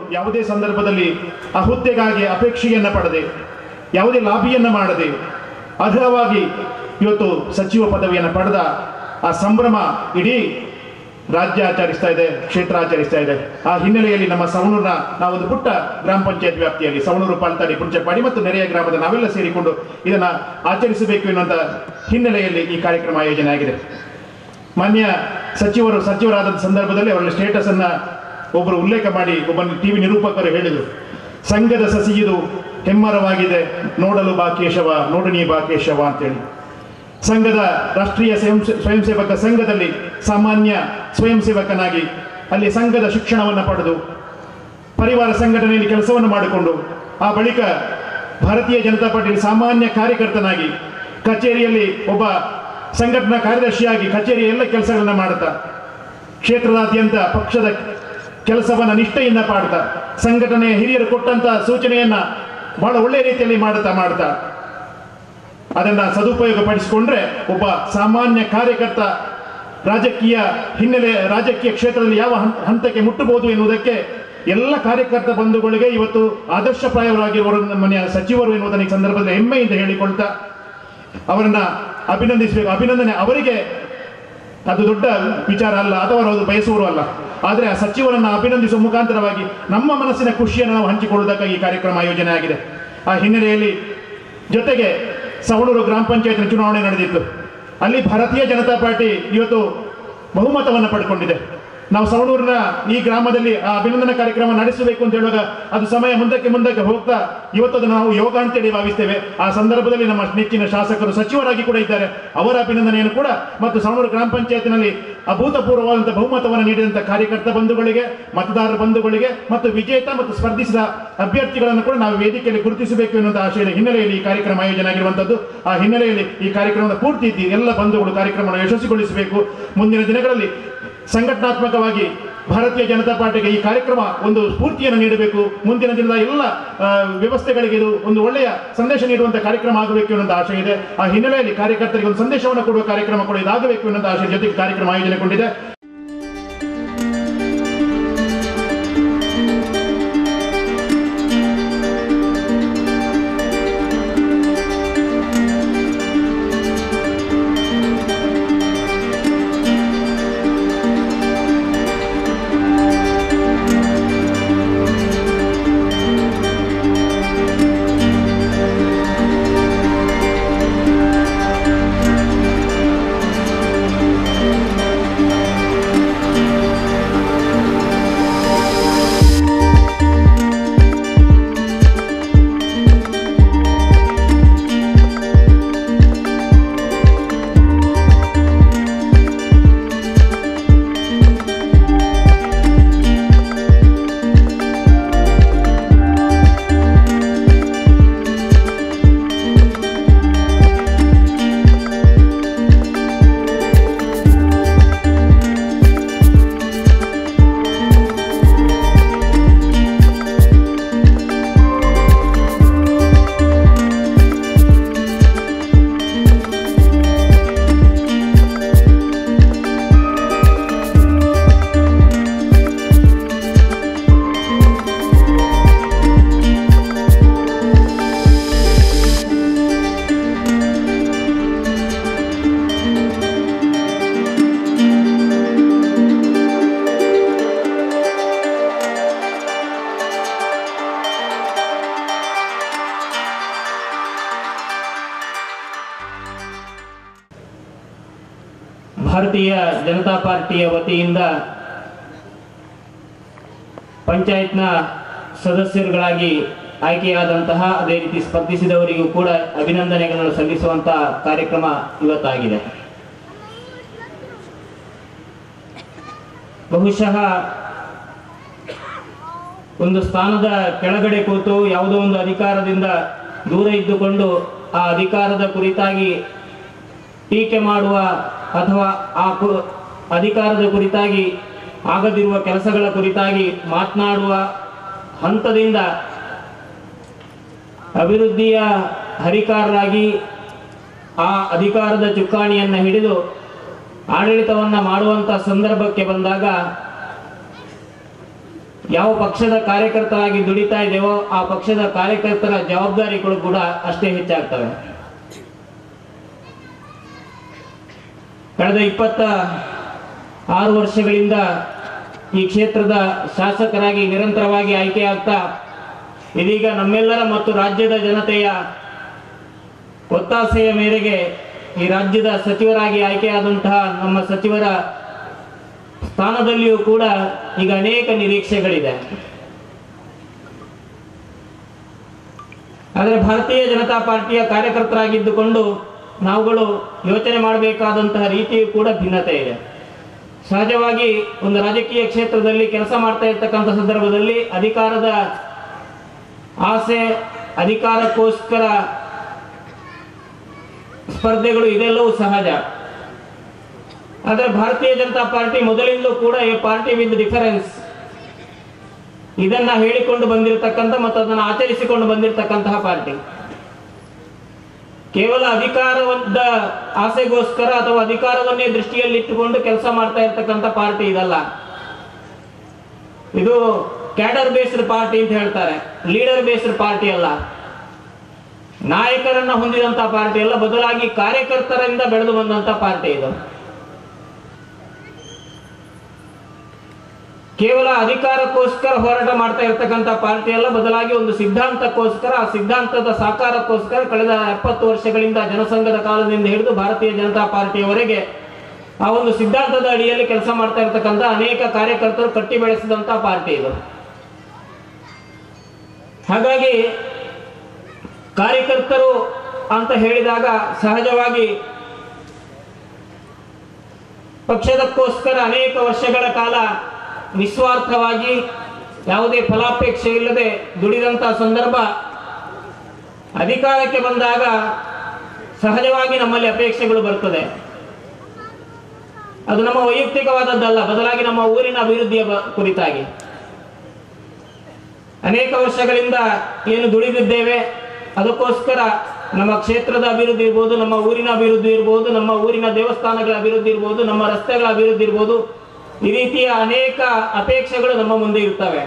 ಯಾವುದೇ ಸಂದರ್ಭದಲ್ಲಿ ಆ ಹುದ್ದೆಗಾಗಿ ಅಪೇಕ್ಷೆಯನ್ನ ಪಡದೆ ಯಾವುದೇ ಲಾಭಿಯನ್ನ ಮಾಡದೆ ಅರ್ಹವಾಗಿ ಇವತ್ತು ಸಚಿವ ಪದವಿಯನ್ನು ಪಡೆದ ಆ ಸಂಭ್ರಮ ಇಡೀ ರಾಜ್ಯ ಆಚರಿಸ್ತಾ ಇದೆ ಕ್ಷೇತ್ರ ಆಚರಿಸ್ತಾ ಇದೆ ಆ ಹಿನ್ನೆಲೆಯಲ್ಲಿ ನಮ್ಮ ಸವಣೂರಿನ ನಾವೊಂದು ಪುಟ್ಟ ಗ್ರಾಮ ಪಂಚಾಯತ್ ವ್ಯಾಪ್ತಿಯಲ್ಲಿ ಸವಣೂರು ಪಾಲ್ತಾಡಿ ಪುಂಚಪಾಡಿ ಮತ್ತು ನೆರೆಯ ಗ್ರಾಮದ ನಾವೆಲ್ಲ ಸೇರಿಕೊಂಡು ಇದನ್ನ ಆಚರಿಸಬೇಕು ಎನ್ನುವಂತ ಹಿನ್ನೆಲೆಯಲ್ಲಿ ಈ ಕಾರ್ಯಕ್ರಮ ಆಯೋಜನೆ ಆಗಿದೆ ಮಾನ್ಯ ಸಚಿವರು ಸಚಿವರಾದ ಸಂದರ್ಭದಲ್ಲಿ ಅವರ ಸ್ಟೇಟಸ್ ಅನ್ನ ಒಬ್ಬರು ಉಲ್ಲೇಖ ಮಾಡಿ ಒಬ್ಬ ಟಿವಿ ನಿರೂಪಕರು ಹೇಳಿದರು ಸಂಘದ ಸಸಿಯಿದು ಹೆಮ್ಮರವಾಗಿದೆ ನೋಡಲು ಬಾ ಕೇಶವ ನೋಡಣಿ ಬಾ ಕೇಶವ ಅಂತೇಳಿ ಸಂಘದ ರಾಷ್ಟ್ರೀಯ ಸ್ವಯಂ ಸ್ವಯಂ ಸೇವಕ ಸಂಘದಲ್ಲಿ ಸಾಮಾನ್ಯ ಸ್ವಯಂ ಸೇವಕನಾಗಿ ಅಲ್ಲಿ ಸಂಘದ ಶಿಕ್ಷಣವನ್ನು ಪಡೆದು ಪರಿವಾರ ಸಂಘಟನೆಯಲ್ಲಿ ಕೆಲಸವನ್ನು ಮಾಡಿಕೊಂಡು ಆ ಬಳಿಕ ಭಾರತೀಯ ಜನತಾ ಪಾರ್ಟಿಯಲ್ಲಿ ಸಾಮಾನ್ಯ ಕಾರ್ಯಕರ್ತನಾಗಿ ಕಚೇರಿಯಲ್ಲಿ ಒಬ್ಬ ಸಂಘಟನಾ ಕಾರ್ಯದರ್ಶಿಯಾಗಿ ಕಚೇರಿಯ ಎಲ್ಲ ಕೆಲಸಗಳನ್ನ ಮಾಡುತ್ತಾ ಕ್ಷೇತ್ರದಾದ್ಯಂತ ಪಕ್ಷದ ಕೆಲಸವನ್ನ ನಿಷ್ಠೆಯಿಂದ ಮಾಡ್ತಾ ಸಂಘಟನೆಯ ಹಿರಿಯರು ಕೊಟ್ಟಂತ ಸೂಚನೆಯನ್ನ ಬಹಳ ಒಳ್ಳೆಯ ರೀತಿಯಲ್ಲಿ ಮಾಡುತ್ತಾ ಮಾಡ್ತಾ ಅದನ್ನ ಸದುಪಯೋಗ ಪಡಿಸಿಕೊಂಡ್ರೆ ಒಬ್ಬ ಸಾಮಾನ್ಯ ಕಾರ್ಯಕರ್ತ ರಾಜಕೀಯ ಹಿನ್ನೆಲೆ ರಾಜಕೀಯ ಕ್ಷೇತ್ರದಲ್ಲಿ ಯಾವ ಹಂತ- ಹಂತಕ್ಕೆ ಮುಟ್ಟಬಹುದು ಎನ್ನುವುದಕ್ಕೆ ಎಲ್ಲ ಕಾರ್ಯಕರ್ತ ಬಂಧುಗಳಿಗೆ ಇವತ್ತು ಆದರ್ಶಪ್ರಾಯವಾಗಿರುವರು ನಮ್ಮನೆಯ ಸಚಿವರು ಎನ್ನುವುದನ್ನು ಈ ಸಂದರ್ಭದಲ್ಲಿ ಹೆಮ್ಮೆಯಿಂದ ಹೇಳಿಕೊಳ್ತಾ ಅವರನ್ನ ಅಭಿನಂದಿಸಬೇಕು ಅಭಿನಂದನೆ ಅವರಿಗೆ ಅದು ದೊಡ್ಡ ವಿಚಾರ ಅಲ್ಲ ಅಥವಾ ಅವರು ಬಯಸುವರು ಅಲ್ಲ ಆದರೆ ಆ ಸಚಿವರನ್ನ ಅಭಿನಂದಿಸುವ ಮುಖಾಂತರವಾಗಿ ನಮ್ಮ ಮನಸ್ಸಿನ ಖುಷಿಯನ್ನು ನಾವು ಹಂಚಿಕೊಳ್ಳುವುದಕ್ಕಾಗಿ ಈ ಕಾರ್ಯಕ್ರಮ ಆಯೋಜನೆ ಆಗಿದೆ ಆ ಹಿನ್ನೆಲೆಯಲ್ಲಿ ಜೊತೆಗೆ ಸವಣೂರು ಗ್ರಾಮ ಪಂಚಾಯತ್ನ ಚುನಾವಣೆ ನಡೆದಿತ್ತು ಅಲ್ಲಿ ಭಾರತೀಯ ಜನತಾ ಪಾರ್ಟಿ ಇವತ್ತು ಬಹುಮತವನ್ನು ಪಡ್ಕೊಂಡಿದೆ ನಾವು ಸವಣೂರಿನ ಈ ಗ್ರಾಮದಲ್ಲಿ ಆ ಅಭಿನಂದನಾ ಕಾರ್ಯಕ್ರಮ ನಡೆಸಬೇಕು ಅಂತ ಹೇಳುವಾಗ ಅದು ಸಮಯ ಮುಂದಕ್ಕೆ ಮುಂದಕ್ಕೆ ಹೋಗ್ತಾ ಇವತ್ತು ಅದನ್ನು ನಾವು ಯೋಗ ಅಂತೇಳಿ ಭಾವಿಸ್ತೇವೆ ಆ ಸಂದರ್ಭದಲ್ಲಿ ನಮ್ಮ ನೆಚ್ಚಿನ ಶಾಸಕರು ಸಚಿವರಾಗಿ ಕೂಡ ಇದ್ದಾರೆ ಅವರ ಅಭಿನಂದನೆಯನ್ನು ಕೂಡ ಮತ್ತು ಸವಣೂರು ಗ್ರಾಮ ಪಂಚಾಯತ್ನಲ್ಲಿ ಅಭೂತಪೂರ್ವವಾದಂತಹ ಬಹುಮತವನ್ನು ನೀಡಿದಂಥ ಕಾರ್ಯಕರ್ತ ಬಂಧುಗಳಿಗೆ ಮತದಾರರ ಬಂಧುಗಳಿಗೆ ಮತ್ತು ವಿಜೇತ ಮತ್ತು ಸ್ಪರ್ಧಿಸಿದ ಅಭ್ಯರ್ಥಿಗಳನ್ನು ಕೂಡ ನಾವು ವೇದಿಕೆಯಲ್ಲಿ ಗುರುತಿಸಬೇಕು ಎನ್ನುವಂಥ ಆಶಯದ ಹಿನ್ನೆಲೆಯಲ್ಲಿ ಈ ಕಾರ್ಯಕ್ರಮ ಆಯೋಜನೆ ಆಗಿರುವಂಥದ್ದು ಆ ಹಿನ್ನೆಲೆಯಲ್ಲಿ ಈ ಕಾರ್ಯಕ್ರಮದ ಪೂರ್ತಿ ಇದ್ದು ಎಲ್ಲ ಬಂಧುಗಳು ಕಾರ್ಯಕ್ರಮವನ್ನು ಯಶಸ್ವಿಗೊಳಿಸಬೇಕು ಮುಂದಿನ ದಿನಗಳಲ್ಲಿ ಸಂಘಟನಾತ್ಮಕವಾಗಿ ಭಾರತೀಯ ಜನತಾ ಪಾರ್ಟಿಗೆ ಈ ಕಾರ್ಯಕ್ರಮ ಒಂದು ಸ್ಫೂರ್ತಿಯನ್ನು ನೀಡಬೇಕು ಮುಂದಿನ ದಿನದ ಎಲ್ಲ ಆ, ವ್ಯವಸ್ಥೆಗಳಿಗೆ ಇದು ಒಂದು ಒಳ್ಳೆಯ ಸಂದೇಶ ನೀಡುವಂತ ಕಾರ್ಯಕ್ರಮ ಆಗಬೇಕು ಎನ್ನುವಂತ ಆಶೆ ಇದೆ ಆ ಹಿನ್ನೆಲೆಯಲ್ಲಿ ಕಾರ್ಯಕರ್ತರಿಗೆ ಒಂದು ಸಂದೇಶವನ್ನು ಕೊಡುವ ಕಾರ್ಯಕ್ರಮ ಕೂಡ ಇದಾಗಬೇಕು ಎನ್ನುವಂತ ಆಶೆ ಜೊತೆಗೆ ಕಾರ್ಯಕ್ರಮ ಆಯೋಜನೆಗೊಂಡಿದೆ ಭಾರತೀಯ ಜನತಾ ಪಾರ್ಟಿಯ ವತಿಯಿಂದ ಪಂಚಾಯತ್ನ ಸದಸ್ಯರುಗಳಾಗಿ ಆಯ್ಕೆಯಾದಂತಹ ಅದೇ ರೀತಿ ಸ್ಪರ್ಧಿಸಿದವರಿಗೂ ಕೂಡ ಅಭಿನಂದನೆಗಳನ್ನು ಸಲ್ಲಿಸುವಂತ ಕಾರ್ಯಕ್ರಮ ಇವತ್ತಾಗಿದೆ ಬಹುಶಃ ಒಂದು ಸ್ಥಾನದ ಕೆಳಗಡೆ ಕೂತು ಯಾವುದೋ ಒಂದು ಅಧಿಕಾರದಿಂದ ದೂರ ಇದ್ದುಕೊಂಡು ಆ ಅಧಿಕಾರದ ಕುರಿತಾಗಿ ಟೀಕೆ ಮಾಡುವ ಅಥವಾ ಆ ಕು- ಅಧಿಕಾರದ ಕುರಿತಾಗಿ ಆಗದಿರುವ ಕೆಲಸಗಳ ಕುರಿತಾಗಿ ಮಾತನಾಡುವ ಹಂತದಿಂದ ಅಭಿವೃದ್ಧಿಯ ಹರಿಕಾರರಾಗಿ ಆ ಅಧಿಕಾರದ ಚುಕ್ಕಾಣಿಯನ್ನು ಹಿಡಿದು ಆಡಳಿತವನ್ನು ಮಾಡುವಂಥ ಸಂದರ್ಭಕ್ಕೆ ಬಂದಾಗ ಯಾವ ಪಕ್ಷದ ಕಾರ್ಯಕರ್ತರಾಗಿ ದುಡಿತಾ ಇದ್ದೇವೋ ಆ ಪಕ್ಷದ ಕಾರ್ಯಕರ್ತರ ಜವಾಬ್ದಾರಿಗಳು ಕೂಡ ಅಷ್ಟೇ ಹೆಚ್ಚಾಗ್ತವೆ ಕಳೆದ ಇಪ್ಪತ್ತ ಆರು ವರ್ಷಗಳಿಂದ ಈ ಕ್ಷೇತ್ರದ ಶಾಸಕರಾಗಿ ನಿರಂತರವಾಗಿ ಆಯ್ಕೆಯಾಗ್ತಾ ಇದೀಗ ನಮ್ಮೆಲ್ಲರ ಮತ್ತು ರಾಜ್ಯದ ಜನತೆಯ ಒತ್ತಾಸೆಯ ಮೇರೆಗೆ ಈ ರಾಜ್ಯದ ಸಚಿವರಾಗಿ ಆಯ್ಕೆಯಾದಂತಹ ನಮ್ಮ ಸಚಿವರ ಸ್ಥಾನದಲ್ಲಿಯೂ ಕೂಡ ಈಗ ಅನೇಕ ನಿರೀಕ್ಷೆಗಳಿದೆ ಆದರೆ ಭಾರತೀಯ ಜನತಾ ಪಾರ್ಟಿಯ ಕಾರ್ಯಕರ್ತರಾಗಿದ್ದುಕೊಂಡು ನಾವುಗಳು ಯೋಚನೆ ಮಾಡಬೇಕಾದಂತಹ ರೀತಿಯೂ ಕೂಡ ಭಿನ್ನತೆ ಇದೆ ಸಹಜವಾಗಿ ಒಂದು ರಾಜಕೀಯ ಕ್ಷೇತ್ರದಲ್ಲಿ ಕೆಲಸ ಮಾಡ್ತಾ ಇರ್ತಕ್ಕಂಥ ಸಂದರ್ಭದಲ್ಲಿ ಅಧಿಕಾರದ ಆಸೆ ಅಧಿಕಾರಕ್ಕೋಸ್ಕರ ಸ್ಪರ್ಧೆಗಳು ಇದೆಲ್ಲವೂ ಸಹಜ ಆದರೆ ಭಾರತೀಯ ಜನತಾ ಪಾರ್ಟಿ ಮೊದಲಿಂದಲೂ ಕೂಡ ಈ ಪಾರ್ಟಿ ವಿತ್ ಡಿಫರೆನ್ಸ್ ಇದನ್ನ ಹೇಳಿಕೊಂಡು ಬಂದಿರತಕ್ಕಂಥ ಮತ್ತು ಅದನ್ನು ಆಚರಿಸಿಕೊಂಡು ಬಂದಿರತಕ್ಕಂತಹ ಪಾರ್ಟಿ ಕೇವಲ ಅಧಿಕಾರದ ಆಸೆಗೋಸ್ಕರ ಅಥವಾ ಅಧಿಕಾರವನ್ನೇ ದೃಷ್ಟಿಯಲ್ಲಿಟ್ಟುಕೊಂಡು ಕೆಲಸ ಮಾಡ್ತಾ ಇರ್ತಕ್ಕಂಥ ಪಾರ್ಟಿ ಇದಲ್ಲ ಇದು ಕ್ಯಾಡರ್ ಬೇಸ್ಡ್ ಪಾರ್ಟಿ ಅಂತ ಹೇಳ್ತಾರೆ ಲೀಡರ್ ಬೇಸ್ಡ್ ಪಾರ್ಟಿ ಅಲ್ಲ ನಾಯಕರನ್ನ ಹೊಂದಿದಂತ ಪಾರ್ಟಿ ಅಲ್ಲ ಬದಲಾಗಿ ಕಾರ್ಯಕರ್ತರಿಂದ ಬೆಳೆದು ಬಂದಂತ ಪಾರ್ಟಿ ಇದು ಕೇವಲ ಅಧಿಕಾರಕ್ಕೋಸ್ಕರ ಹೋರಾಟ ಮಾಡ್ತಾ ಇರ್ತಕ್ಕಂಥ ಪಾರ್ಟಿ ಅಲ್ಲ ಬದಲಾಗಿ ಒಂದು ಸಿದ್ಧಾಂತಕ್ಕೋಸ್ಕರ ಆ ಸಿದ್ಧಾಂತದ ಸಾಕಾರಕ್ಕೋಸ್ಕರ ಕಳೆದ ಎಪ್ಪತ್ತು ವರ್ಷಗಳಿಂದ ಜನಸಂಘದ ಕಾಲದಿಂದ ಹಿಡಿದು ಭಾರತೀಯ ಜನತಾ ಪಾರ್ಟಿಯವರೆಗೆ ಆ ಒಂದು ಸಿದ್ಧಾಂತದ ಅಡಿಯಲ್ಲಿ ಕೆಲಸ ಮಾಡ್ತಾ ಇರ್ತಕ್ಕಂಥ ಅನೇಕ ಕಾರ್ಯಕರ್ತರು ಕಟ್ಟಿ ಬೆಳೆಸಿದಂತ ಪಾರ್ಟಿ ಇದು ಹಾಗಾಗಿ ಕಾರ್ಯಕರ್ತರು ಅಂತ ಹೇಳಿದಾಗ ಸಹಜವಾಗಿ ಪಕ್ಷದಕ್ಕೋಸ್ಕರ ಅನೇಕ ವರ್ಷಗಳ ಕಾಲ ನಿಸ್ವಾರ್ಥವಾಗಿ ಯಾವುದೇ ಫಲಾಪೇಕ್ಷೆ ಇಲ್ಲದೆ ದುಡಿದಂತ ಸಂದರ್ಭ ಅಧಿಕಾರಕ್ಕೆ ಬಂದಾಗ ಸಹಜವಾಗಿ ನಮ್ಮಲ್ಲಿ ಅಪೇಕ್ಷೆಗಳು ಬರ್ತದೆ ಅದು ನಮ್ಮ ವೈಯಕ್ತಿಕವಾದದ್ದಲ್ಲ ಬದಲಾಗಿ ನಮ್ಮ ಊರಿನ ಅಭಿವೃದ್ಧಿಯ ಬ- ಕುರಿತಾಗಿ ಅನೇಕ ವರ್ಷಗಳಿಂದ ಏನು ದುಡಿದಿದ್ದೇವೆ ಅದಕ್ಕೋಸ್ಕರ ನಮ್ಮ ಕ್ಷೇತ್ರದ ಅಭಿವೃದ್ಧಿ ಇರ್ಬೋದು ನಮ್ಮ ಊರಿನ ಅಭಿವೃದ್ಧಿ ಇರ್ಬೋದು ನಮ್ಮ ಊರಿನ ದೇವಸ್ಥಾನಗಳ ಅಭಿವೃದ್ಧಿ ಇರ್ಬೋದು ನಮ್ಮ ರಸ್ತೆಗಳ ಅಭಿವೃದ್ಧಿ ಇರ್ಬೋದು ಈ ರೀತಿಯ ಅನೇಕ ಅಪೇಕ್ಷೆಗಳು ನಮ್ಮ ಮುಂದೆ ಇರ್ತವೆ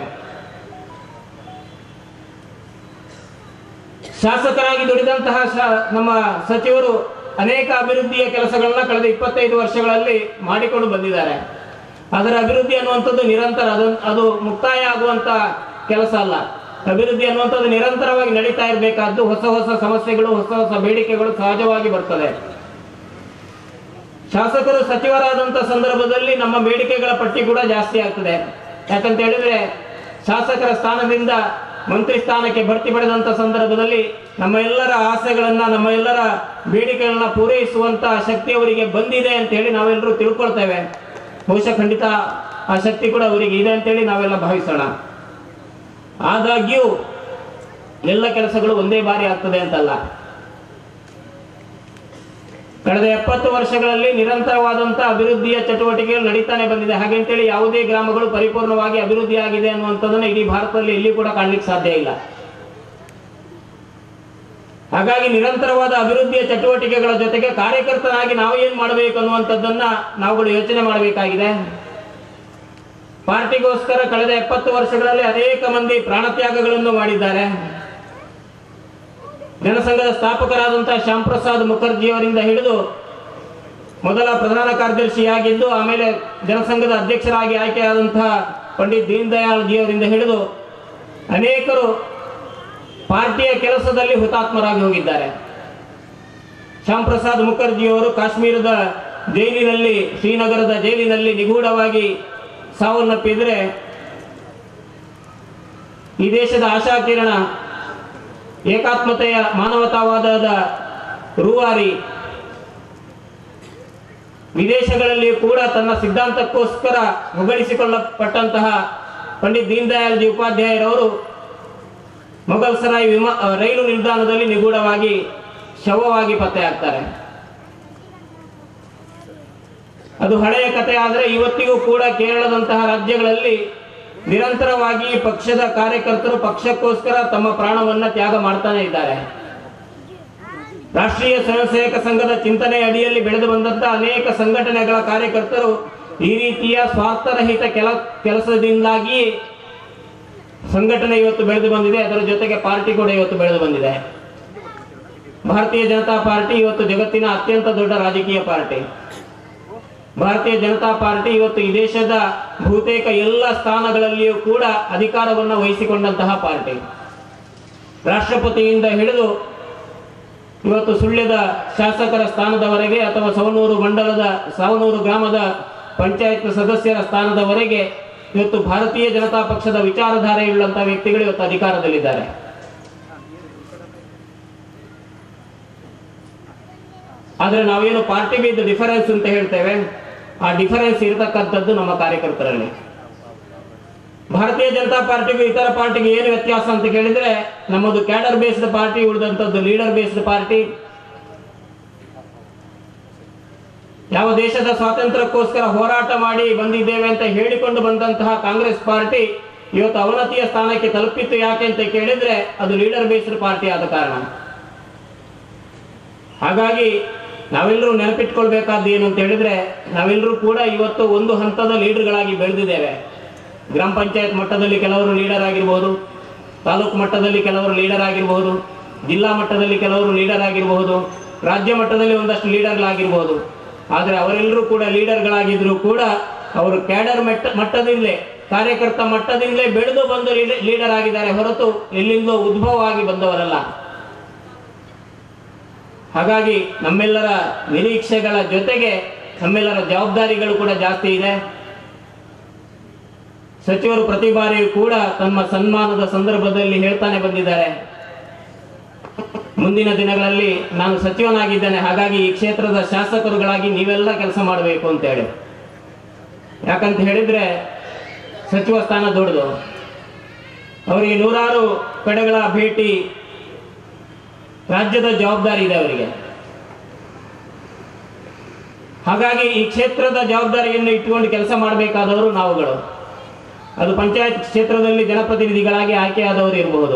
ಶಾಸಕರಾಗಿ ದುಡಿದಂತಹ ಶ- ನಮ್ಮ ಸಚಿವರು ಅನೇಕ ಅಭಿವೃದ್ಧಿಯ ಕೆಲಸಗಳನ್ನ ಕಳೆದ ಇಪ್ಪತ್ತೈದು ವರ್ಷಗಳಲ್ಲಿ ಮಾಡಿಕೊಂಡು ಬಂದಿದ್ದಾರೆ ಅದರ ಅಭಿವೃದ್ಧಿ ಅನ್ನುವಂಥದ್ದು ನಿರಂತರ ಅದು ಅದು ಮುಕ್ತಾಯ ಆಗುವಂತ ಕೆಲಸ ಅಲ್ಲ ಅಭಿವೃದ್ಧಿ ಅನ್ನುವಂಥದ್ದು ನಿರಂತರವಾಗಿ ನಡೀತಾ ಇರಬೇಕಾದ್ದು ಹೊಸ ಹೊಸ ಸಮಸ್ಯೆಗಳು ಹೊಸ ಹೊಸ ಬೇಡಿಕೆಗಳು ಸಹಜವಾಗಿ ಬರ್ತದೆ ಶಾಸಕರು ಸಚಿವರಾದಂತ ಸಂದರ್ಭದಲ್ಲಿ ನಮ್ಮ ಬೇಡಿಕೆಗಳ ಪಟ್ಟಿ ಕೂಡ ಜಾಸ್ತಿ ಆಗ್ತದೆ ಯಾಕಂತ ಹೇಳಿದ್ರೆ ಶಾಸಕರ ಸ್ಥಾನದಿಂದ ಮಂತ್ರಿ ಸ್ಥಾನಕ್ಕೆ ಭರ್ತಿ ಪಡೆದಂತ ಸಂದರ್ಭದಲ್ಲಿ ನಮ್ಮ ಎಲ್ಲರ ಆಸೆಗಳನ್ನ ನಮ್ಮ ಎಲ್ಲರ ಬೇಡಿಕೆಗಳನ್ನ ಪೂರೈಸುವಂತ ಶಕ್ತಿ ಅವರಿಗೆ ಬಂದಿದೆ ಅಂತ ಹೇಳಿ ನಾವೆಲ್ಲರೂ ತಿಳ್ಕೊಳ್ತೇವೆ ಬಹುಶಃ ಖಂಡಿತ ಆ ಶಕ್ತಿ ಕೂಡ ಅವರಿಗೆ ಇದೆ ಅಂತೇಳಿ ನಾವೆಲ್ಲ ಭಾವಿಸೋಣ ಆದಾಗ್ಯೂ ಎಲ್ಲ ಕೆಲಸಗಳು ಒಂದೇ ಬಾರಿ ಆಗ್ತದೆ ಅಂತಲ್ಲ ಕಳೆದ ಎಪ್ಪತ್ತು ವರ್ಷಗಳಲ್ಲಿ ನಿರಂತರವಾದಂತ ಅಭಿವೃದ್ಧಿಯ ಚಟುವಟಿಕೆಗಳು ನಡೀತಾನೆ ಬಂದಿದೆ ಹಾಗೆ ಅಂತೇಳಿ ಯಾವುದೇ ಗ್ರಾಮಗಳು ಪರಿಪೂರ್ಣವಾಗಿ ಅಭಿವೃದ್ಧಿ ಆಗಿದೆ ಅನ್ನುವಂಥದ್ದನ್ನ ಇಡೀ ಭಾರತದಲ್ಲಿ ಎಲ್ಲಿ ಕೂಡ ಕಾಣ್ಲಿಕ್ಕೆ ಸಾಧ್ಯ ಇಲ್ಲ ಹಾಗಾಗಿ ನಿರಂತರವಾದ ಅಭಿವೃದ್ಧಿಯ ಚಟುವಟಿಕೆಗಳ ಜೊತೆಗೆ ಕಾರ್ಯಕರ್ತನಾಗಿ ನಾವು ಏನ್ ಮಾಡಬೇಕು ಅನ್ನುವಂಥದ್ದನ್ನ ನಾವುಗಳು ಯೋಚನೆ ಮಾಡಬೇಕಾಗಿದೆ ಪಾರ್ಟಿಗೋಸ್ಕರ ಕಳೆದ ಎಪ್ಪತ್ತು ವರ್ಷಗಳಲ್ಲಿ ಅನೇಕ ಮಂದಿ ಪ್ರಾಣತ್ಯಾಗಗಳನ್ನು ಮಾಡಿದ್ದಾರೆ ಜನಸಂಘದ ಸ್ಥಾಪಕರಾದಂತಹ ಶ್ಯಾಮ್ ಪ್ರಸಾದ್ ಮುಖರ್ಜಿ ಅವರಿಂದ ಹಿಡಿದು ಮೊದಲ ಪ್ರಧಾನ ಕಾರ್ಯದರ್ಶಿಯಾಗಿದ್ದು ಆಮೇಲೆ ಜನಸಂಘದ ಅಧ್ಯಕ್ಷರಾಗಿ ಆಯ್ಕೆಯಾದಂತಹ ಪಂಡಿತ್ ದೀನ್ ದಯಾಳ್ ಜಿ ಅವರಿಂದ ಹಿಡಿದು ಅನೇಕರು ಪಾರ್ಟಿಯ ಕೆಲಸದಲ್ಲಿ ಹುತಾತ್ಮರಾಗಿ ಹೋಗಿದ್ದಾರೆ ಶ್ಯಾಮ್ ಪ್ರಸಾದ್ ಮುಖರ್ಜಿ ಅವರು ಕಾಶ್ಮೀರದ ಜೈಲಿನಲ್ಲಿ ಶ್ರೀನಗರದ ಜೈಲಿನಲ್ಲಿ ನಿಗೂಢವಾಗಿ ಸಾವನ್ನಪ್ಪಿದ್ರೆ ಈ ದೇಶದ ಆಶಾಕಿರಣ ಏಕಾತ್ಮತೆಯ ಮಾನವತಾವಾದದ ರೂವಾರಿ ವಿದೇಶಗಳಲ್ಲಿಯೂ ಕೂಡ ತನ್ನ ಸಿದ್ಧಾಂತಕ್ಕೋಸ್ಕರ ಹೊಗಳಿಸಿಕೊಳ್ಳಲ್ಪಟ್ಟಂತಹ ಪಂಡಿತ್ ದೀನ್ ದಯಾಳ್ ಜಿ ಉಪಾಧ್ಯಾಯರವರು ಮೊಘಲ್ ಸರಾಯ್ ವಿಮಾ ಅ, ರೈಲು ನಿಲ್ದಾಣದಲ್ಲಿ ನಿಗೂಢವಾಗಿ ಶವವಾಗಿ ಪತ್ತೆಯಾಗ್ತಾರೆ ಅದು ಹಳೆಯ ಕಥೆ ಆದರೆ ಇವತ್ತಿಗೂ ಕೂಡ ಕೇರಳದಂತಹ ರಾಜ್ಯಗಳಲ್ಲಿ ನಿರಂತರವಾಗಿ ಪಕ್ಷದ ಕಾರ್ಯಕರ್ತರು ಪಕ್ಷಕ್ಕೋಸ್ಕರ ತಮ್ಮ ಪ್ರಾಣವನ್ನ ತ್ಯಾಗ ಮಾಡ್ತಾನೆ ಇದ್ದಾರೆ ರಾಷ್ಟ್ರೀಯ ಸ್ವಯಂ ಸೇವಕ ಸಂಘದ ಚಿಂತನೆ ಅಡಿಯಲ್ಲಿ ಬೆಳೆದು ಬಂದಂತ ಅನೇಕ ಸಂಘಟನೆಗಳ ಕಾರ್ಯಕರ್ತರು ಈ ರೀತಿಯ ಸ್ವಾರ್ಥರಹಿತ ಕೆಲ ಕೆಲಸದಿಂದಾಗಿ ಸಂಘಟನೆ ಇವತ್ತು ಬೆಳೆದು ಬಂದಿದೆ ಅದರ ಜೊತೆಗೆ ಪಾರ್ಟಿ ಕೂಡ ಇವತ್ತು ಬೆಳೆದು ಬಂದಿದೆ ಭಾರತೀಯ ಜನತಾ ಪಾರ್ಟಿ ಇವತ್ತು ಜಗತ್ತಿನ ಅತ್ಯಂತ ದೊಡ್ಡ ರಾಜಕೀಯ ಪಾರ್ಟಿ ಭಾರತೀಯ ಜನತಾ ಪಾರ್ಟಿ ಇವತ್ತು ಈ ದೇಶದ ಬಹುತೇಕ ಎಲ್ಲ ಸ್ಥಾನಗಳಲ್ಲಿಯೂ ಕೂಡ ಅಧಿಕಾರವನ್ನು ವಹಿಸಿಕೊಂಡಂತಹ ಪಾರ್ಟಿ ರಾಷ್ಟ್ರಪತಿಯಿಂದ ಹಿಡಿದು ಇವತ್ತು ಸುಳ್ಯದ ಶಾಸಕರ ಸ್ಥಾನದವರೆಗೆ ಅಥವಾ ಸವನೂರು ಮಂಡಲದ ಸಾವನೂರು ಗ್ರಾಮದ ಪಂಚಾಯತ್ ಸದಸ್ಯರ ಸ್ಥಾನದವರೆಗೆ ಇವತ್ತು ಭಾರತೀಯ ಜನತಾ ಪಕ್ಷದ ವಿಚಾರಧಾರೆಯುಳ್ಳಂತಹ ವ್ಯಕ್ತಿಗಳು ಇವತ್ತು ಅಧಿಕಾರದಲ್ಲಿದ್ದಾರೆ ಆದ್ರೆ ನಾವೇನು ಪಾರ್ಟಿ ವಿತ್ ಡಿಫರೆನ್ಸ್ ಅಂತ ಹೇಳ್ತೇವೆ ಆ ಡಿಫರೆನ್ಸ್ ಇರತಕ್ಕಂಥದ್ದು ನಮ್ಮ ಕಾರ್ಯಕರ್ತರಲ್ಲಿ ಭಾರತೀಯ ಜನತಾ ಪಾರ್ಟಿಗೂ ಇತರ ಪಾರ್ಟಿಗೆ ಏನು ವ್ಯತ್ಯಾಸ ಅಂತ ಕೇಳಿದ್ರೆ ನಮ್ಮದು ಕ್ಯಾಡರ್ ಬೇಸ್ಡ್ ಪಾರ್ಟಿ ಉಳಿದಂಥದ್ದು ಲೀಡರ್ ಬೇಸ್ಡ್ ಪಾರ್ಟಿ ಯಾವ ದೇಶದ ಸ್ವಾತಂತ್ರ್ಯಕ್ಕೋಸ್ಕರ ಹೋರಾಟ ಮಾಡಿ ಬಂದಿದ್ದೇವೆ ಅಂತ ಹೇಳಿಕೊಂಡು ಬಂದಂತಹ ಕಾಂಗ್ರೆಸ್ ಪಾರ್ಟಿ ಇವತ್ತು ಅವನತಿಯ ಸ್ಥಾನಕ್ಕೆ ತಲುಪಿತ್ತು ಯಾಕೆ ಅಂತ ಕೇಳಿದ್ರೆ ಅದು ಲೀಡರ್ ಬೇಸ್ಡ್ ಪಾರ್ಟಿ ಆದ ಕಾರಣ ಹಾಗಾಗಿ ನಾವೆಲ್ಲರೂ ನೆನಪಿಟ್ಕೊಳ್ಬೇಕಾದ್ದು ಏನು ಅಂತ ಹೇಳಿದ್ರೆ ನಾವೆಲ್ಲರೂ ಕೂಡ ಇವತ್ತು ಒಂದು ಹಂತದ ಲೀಡರ್ಗಳಾಗಿ ಬೆಳೆದಿದ್ದೇವೆ ಗ್ರಾಮ ಪಂಚಾಯತ್ ಮಟ್ಟದಲ್ಲಿ ಕೆಲವರು ಲೀಡರ್ ಆಗಿರ್ಬೋದು ತಾಲೂಕು ಮಟ್ಟದಲ್ಲಿ ಕೆಲವರು ಲೀಡರ್ ಆಗಿರ್ಬೋದು ಜಿಲ್ಲಾ ಮಟ್ಟದಲ್ಲಿ ಕೆಲವರು ಲೀಡರ್ ಆಗಿರಬಹುದು ರಾಜ್ಯ ಮಟ್ಟದಲ್ಲಿ ಒಂದಷ್ಟು ಲೀಡರ್ಗಳಾಗಿರ್ಬೋದು ಆದರೆ ಅವರೆಲ್ಲರೂ ಕೂಡ ಲೀಡರ್ಗಳಾಗಿದ್ರು ಕೂಡ ಅವರು ಕ್ಯಾಡರ್ ಮಟ್ಟ ಮಟ್ಟದಿಂದಲೇ ಕಾರ್ಯಕರ್ತ ಮಟ್ಟದಿಂದಲೇ ಬೆಳೆದು ಬಂದು ಲೀಡರ್ ಆಗಿದ್ದಾರೆ ಹೊರತು ಎಲ್ಲಿಂದಲೋ ಉದ್ಭವ ಆಗಿ ಬಂದವರಲ್ಲ ಹಾಗಾಗಿ ನಮ್ಮೆಲ್ಲರ ನಿರೀಕ್ಷೆಗಳ ಜೊತೆಗೆ ನಮ್ಮೆಲ್ಲರ ಜವಾಬ್ದಾರಿಗಳು ಕೂಡ ಜಾಸ್ತಿ ಇದೆ ಸಚಿವರು ಪ್ರತಿ ಬಾರಿಯೂ ಕೂಡ ತಮ್ಮ ಸನ್ಮಾನದ ಸಂದರ್ಭದಲ್ಲಿ ಹೇಳ್ತಾನೆ ಬಂದಿದ್ದಾರೆ ಮುಂದಿನ ದಿನಗಳಲ್ಲಿ ನಾನು ಸಚಿವನಾಗಿದ್ದೇನೆ ಹಾಗಾಗಿ ಈ ಕ್ಷೇತ್ರದ ಶಾಸಕರುಗಳಾಗಿ ನೀವೆಲ್ಲ ಕೆಲಸ ಮಾಡಬೇಕು ಅಂತ ಹೇಳಿ ಯಾಕಂತ ಹೇಳಿದ್ರೆ ಸಚಿವ ಸ್ಥಾನ ದೊಡ್ಡದು ಅವರಿಗೆ ನೂರಾರು ಕಡೆಗಳ ಭೇಟಿ ರಾಜ್ಯದ ಜವಾಬ್ದಾರಿ ಇದೆ ಅವರಿಗೆ ಹಾಗಾಗಿ ಈ ಕ್ಷೇತ್ರದ ಜವಾಬ್ದಾರಿಯನ್ನು ಇಟ್ಟುಕೊಂಡು ಕೆಲಸ ಮಾಡಬೇಕಾದವರು ನಾವುಗಳು ಅದು ಪಂಚಾಯತ್ ಕ್ಷೇತ್ರದಲ್ಲಿ ಜನಪ್ರತಿನಿಧಿಗಳಾಗಿ ಆಯ್ಕೆಯಾದವರು ಇರಬಹುದು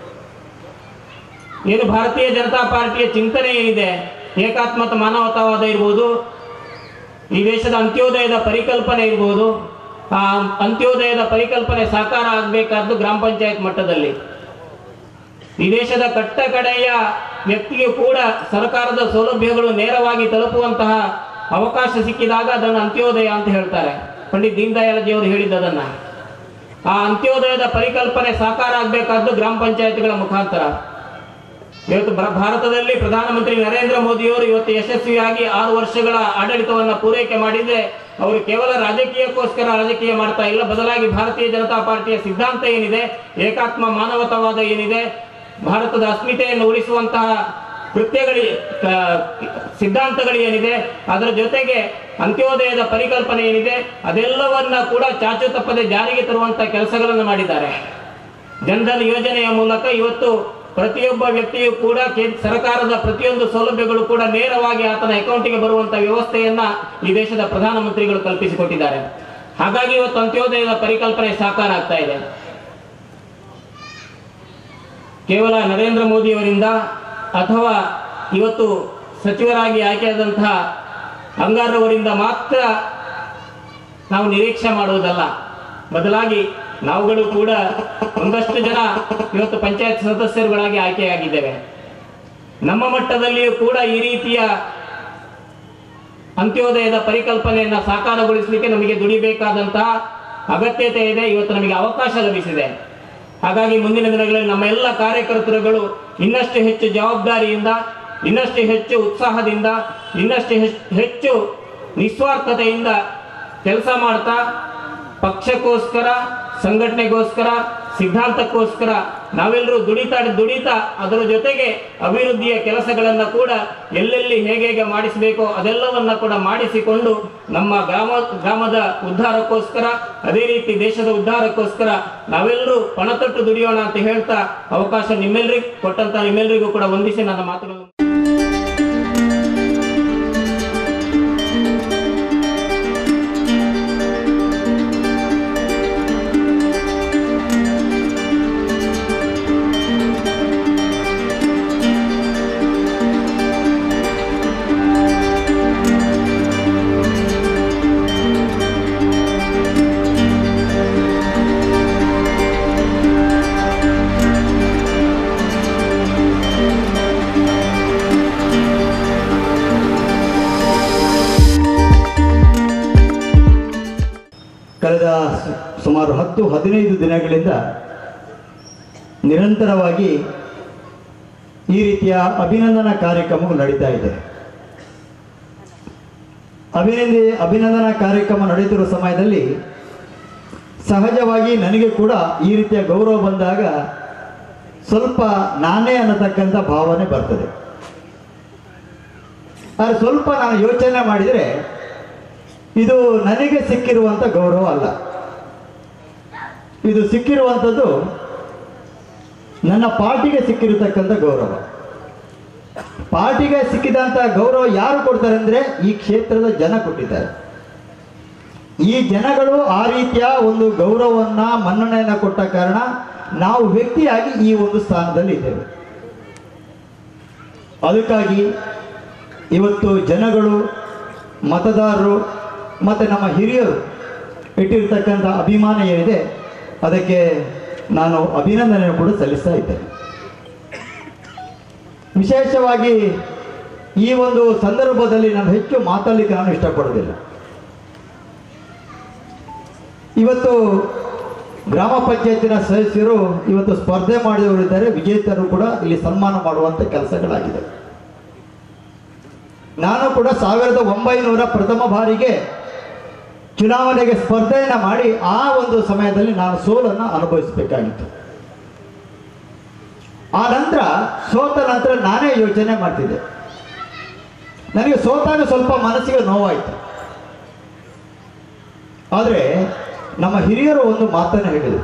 ಏನು ಭಾರತೀಯ ಜನತಾ ಪಾರ್ಟಿಯ ಚಿಂತನೆ ಏನಿದೆ ಏಕಾತ್ಮಕ ಮಾನವತಾವಾದ ಇರ್ಬೋದು ಈ ದೇಶದ ಅಂತ್ಯೋದಯದ ಪರಿಕಲ್ಪನೆ ಇರ್ಬೋದು ಆ ಅಂತ್ಯೋದಯದ ಪರಿಕಲ್ಪನೆ ಸಾಕಾರ ಆಗಬೇಕಾದ್ದು ಗ್ರಾಮ ಪಂಚಾಯತ್ ಮಟ್ಟದಲ್ಲಿ ಈ ದೇಶದ ಕಟ್ಟ ಕಡೆಯ ವ್ಯಕ್ತಿಗೆ ಕೂಡ ಸರ್ಕಾರದ ಸೌಲಭ್ಯಗಳು ನೇರವಾಗಿ ತಲುಪುವಂತಹ ಅವಕಾಶ ಸಿಕ್ಕಿದಾಗ ಅದನ್ನು ಅಂತ್ಯೋದಯ ಅಂತ ಹೇಳ್ತಾರೆ ಪಂಡಿತ್ ದೀನ್ ದಯಾಳಜಿಯವರು ಹೇಳಿದ್ದದನ್ನ ಆ ಅಂತ್ಯೋದಯದ ಪರಿಕಲ್ಪನೆ ಸಾಕಾರ ಆಗಬೇಕಾದ್ದು ಗ್ರಾಮ ಪಂಚಾಯತ್ಗಳ ಮುಖಾಂತರ ಇವತ್ತು ಭಾ- ಭಾರತದಲ್ಲಿ ಪ್ರಧಾನಮಂತ್ರಿ ನರೇಂದ್ರ ಮೋದಿಯವರು ಇವತ್ತು ಯಶಸ್ವಿಯಾಗಿ ಆರು ವರ್ಷಗಳ ಆಡಳಿತವನ್ನ ಪೂರೈಕೆ ಮಾಡಿದ್ರೆ ಅವರು ಕೇವಲ ರಾಜಕೀಯಕ್ಕೋಸ್ಕರ ರಾಜಕೀಯ ಮಾಡ್ತಾ ಇಲ್ಲ ಬದಲಾಗಿ ಭಾರತೀಯ ಜನತಾ ಪಾರ್ಟಿಯ ಸಿದ್ಧಾಂತ ಏನಿದೆ ಏಕಾತ್ಮ ಮಾನವತಾವಾದ ಏನಿದೆ ಭಾರತದ ಅಸ್ಮಿತೆಯನ್ನು ಉಳಿಸುವಂತಹ ಕೃತ್ಯಗಳಿ ಕ- ಸಿದ್ಧಾಂತಗಳು ಏನಿದೆ ಅದರ ಜೊತೆಗೆ ಅಂತ್ಯೋದಯದ ಪರಿಕಲ್ಪನೆ ಏನಿದೆ ಅದೆಲ್ಲವನ್ನ ಕೂಡ ಚಾಚು ತಪ್ಪದೆ ಜಾರಿಗೆ ತರುವಂತಹ ಕೆಲಸಗಳನ್ನು ಮಾಡಿದ್ದಾರೆ ಜನ್ಧನ್ ಯೋಜನೆಯ ಮೂಲಕ ಇವತ್ತು ಪ್ರತಿಯೊಬ್ಬ ವ್ಯಕ್ತಿಯು ಕೂಡ ಕೇಂದ್ರ ಸರ್ಕಾರದ ಪ್ರತಿಯೊಂದು ಸೌಲಭ್ಯಗಳು ಕೂಡ ನೇರವಾಗಿ ಆತನ ಅಕೌಂಟಿಗೆ ಬರುವಂತ ವ್ಯವಸ್ಥೆಯನ್ನ ಈ ದೇಶದ ಪ್ರಧಾನಮಂತ್ರಿಗಳು ಕಲ್ಪಿಸಿಕೊಟ್ಟಿದ್ದಾರೆ ಹಾಗಾಗಿ ಇವತ್ತು ಅಂತ್ಯೋದಯದ ಪರಿಕಲ್ಪನೆ ಸಾಕಾರ ಆಗ್ತಾ ಇದೆ ಕೇವಲ ನರೇಂದ್ರ ಮೋದಿಯವರಿಂದ ಅಥವಾ ಇವತ್ತು ಸಚಿವರಾಗಿ ಆಯ್ಕೆಯಾದಂತಹ ಅಂಗಾರವರಿಂದ ಮಾತ್ರ ನಾವು ನಿರೀಕ್ಷೆ ಮಾಡುವುದಲ್ಲ ಬದಲಾಗಿ ನಾವುಗಳು ಕೂಡ ಒಂದಷ್ಟು ಜನ ಇವತ್ತು ಪಂಚಾಯತ್ ಸದಸ್ಯರುಗಳಾಗಿ ಆಯ್ಕೆಯಾಗಿದ್ದೇವೆ ನಮ್ಮ ಮಟ್ಟದಲ್ಲಿಯೂ ಕೂಡ ಈ ರೀತಿಯ ಅಂತ್ಯೋದಯದ ಪರಿಕಲ್ಪನೆಯನ್ನು ಸಾಕಾರಗೊಳಿಸಲಿಕ್ಕೆ ನಮಗೆ ದುಡಿಬೇಕಾದಂತಹ ಅಗತ್ಯತೆ ಇದೆ ಇವತ್ತು ನಮಗೆ ಅವಕಾಶ ಲಭಿಸಿದೆ ಹಾಗಾಗಿ ಮುಂದಿನ ದಿನಗಳಲ್ಲಿ ನಮ್ಮ ಎಲ್ಲ ಕಾರ್ಯಕರ್ತರುಗಳು ಇನ್ನಷ್ಟು ಹೆಚ್ಚು ಜವಾಬ್ದಾರಿಯಿಂದ ಇನ್ನಷ್ಟು ಹೆಚ್ಚು ಉತ್ಸಾಹದಿಂದ ಇನ್ನಷ್ಟು ಹೆಚ್- ಹೆಚ್ಚು ನಿಸ್ವಾರ್ಥತೆಯಿಂದ ಕೆಲಸ ಮಾಡ್ತಾ ಪಕ್ಷಕ್ಕೋಸ್ಕರ ಸಂಘಟನೆಗೋಸ್ಕರ ಸಿದ್ಧಾಂತಕ್ಕೋಸ್ಕರ ನಾವೆಲ್ಲರೂ ದುಡಿತಾ ದುಡಿತಾ ಅದರ ಜೊತೆಗೆ ಅಭಿವೃದ್ಧಿಯ ಕೆಲಸಗಳನ್ನ ಕೂಡ ಎಲ್ಲೆಲ್ಲಿ ಹೇಗೆ ಹೇಗೆ ಮಾಡಿಸಬೇಕೋ ಅದೆಲ್ಲವನ್ನ ಕೂಡ ಮಾಡಿಸಿಕೊಂಡು ನಮ್ಮ ಗ್ರಾಮ ಗ್ರಾಮದ ಉದ್ಧಾರಕ್ಕೋಸ್ಕರ ಅದೇ ರೀತಿ ದೇಶದ ಉದ್ಧಾರಕ್ಕೋಸ್ಕರ ನಾವೆಲ್ಲರೂ ಪಣತೊಟ್ಟು ದುಡಿಯೋಣ ಅಂತ ಹೇಳ್ತಾ ಅವಕಾಶ ನಿಮ್ಮೆಲ್ಲರಿಗೂ ಕೊಟ್ಟಂತ ನಿಮ್ಮೆಲ್ಲರಿಗೂ ಕೂಡ ವಂದಿಸಿ ನನ್ನ ಮಾತುಗಳನ್ನು ಹತ್ತು ಹದಿನೈದು ದಿನಗಳಿಂದ ನಿರಂತರವಾಗಿ ಈ ರೀತಿಯ ಅಭಿನಂದನಾ ಕಾರ್ಯಕ್ರಮಗಳು ನಡೀತಾ ಇದೆ ಅಭಿನಂದಿ ಅಭಿನಂದನಾ ಕಾರ್ಯಕ್ರಮ ನಡೆಯುತ್ತಿರುವ ಸಮಯದಲ್ಲಿ ಸಹಜವಾಗಿ ನನಗೆ ಕೂಡ ಈ ರೀತಿಯ ಗೌರವ ಬಂದಾಗ ಸ್ವಲ್ಪ ನಾನೇ ಅನ್ನತಕ್ಕಂಥ ಭಾವನೆ ಬರ್ತದೆ ಆದರೆ ಸ್ವಲ್ಪ ನಾನು ಯೋಚನೆ ಮಾಡಿದರೆ ಇದು ನನಗೆ ಸಿಕ್ಕಿರುವಂಥ ಗೌರವ ಅಲ್ಲ ಇದು ಸಿಕ್ಕಿರುವಂಥದ್ದು ನನ್ನ ಪಾರ್ಟಿಗೆ ಸಿಕ್ಕಿರತಕ್ಕಂಥ ಗೌರವ ಪಾರ್ಟಿಗೆ ಸಿಕ್ಕಿದಂಥ ಗೌರವ ಯಾರು ಕೊಡ್ತಾರೆ ಅಂದರೆ ಈ ಕ್ಷೇತ್ರದ ಜನ ಕೊಟ್ಟಿದ್ದಾರೆ ಈ ಜನಗಳು ಆ ರೀತಿಯ ಒಂದು ಗೌರವವನ್ನ ಮನ್ನಣೆಯನ್ನು ಕೊಟ್ಟ ಕಾರಣ ನಾವು ವ್ಯಕ್ತಿಯಾಗಿ ಈ ಒಂದು ಸ್ಥಾನದಲ್ಲಿ ಇದ್ದೇವೆ ಅದಕ್ಕಾಗಿ ಇವತ್ತು ಜನಗಳು ಮತದಾರರು ಮತ್ತು ನಮ್ಮ ಹಿರಿಯರು ಇಟ್ಟಿರ್ತಕ್ಕಂಥ ಅಭಿಮಾನ ಏನಿದೆ ಅದಕ್ಕೆ ನಾನು ಅಭಿನಂದನೆ ಕೂಡ ಸಲ್ಲಿಸ್ತಾ ಇದ್ದೇನೆ ವಿಶೇಷವಾಗಿ ಈ ಒಂದು ಸಂದರ್ಭದಲ್ಲಿ ನಾನು ಹೆಚ್ಚು ಮಾತಾಡಲಿಕ್ಕೆ ನಾನು ಇಷ್ಟಪಡೋದಿಲ್ಲ ಇವತ್ತು ಗ್ರಾಮ ಪಂಚಾಯತಿನ ಸದಸ್ಯರು ಇವತ್ತು ಸ್ಪರ್ಧೆ ಮಾಡಿದವರಿದ್ದಾರೆ ವಿಜೇತರು ಕೂಡ ಇಲ್ಲಿ ಸನ್ಮಾನ ಮಾಡುವಂಥ ಕೆಲಸಗಳಾಗಿದೆ ನಾನು ಕೂಡ ಸಾವಿರದ ಒಂಬೈನೂರ ಪ್ರಥಮ ಬಾರಿಗೆ ಚುನಾವಣೆಗೆ ಸ್ಪರ್ಧೆಯನ್ನು ಮಾಡಿ ಆ ಒಂದು ಸಮಯದಲ್ಲಿ ನಾನು ಸೋಲನ್ನು ಅನುಭವಿಸಬೇಕಾಗಿತ್ತು ಆ ನಂತರ ಸೋತ ನಂತರ ನಾನೇ ಯೋಚನೆ ಮಾಡ್ತಿದ್ದೆ ನನಗೆ ಸೋತಾಗ ಸ್ವಲ್ಪ ಮನಸ್ಸಿಗೆ ನೋವಾಯಿತು ಆದರೆ ನಮ್ಮ ಹಿರಿಯರು ಒಂದು ಮಾತನ್ನು ಹೇಳಿದರು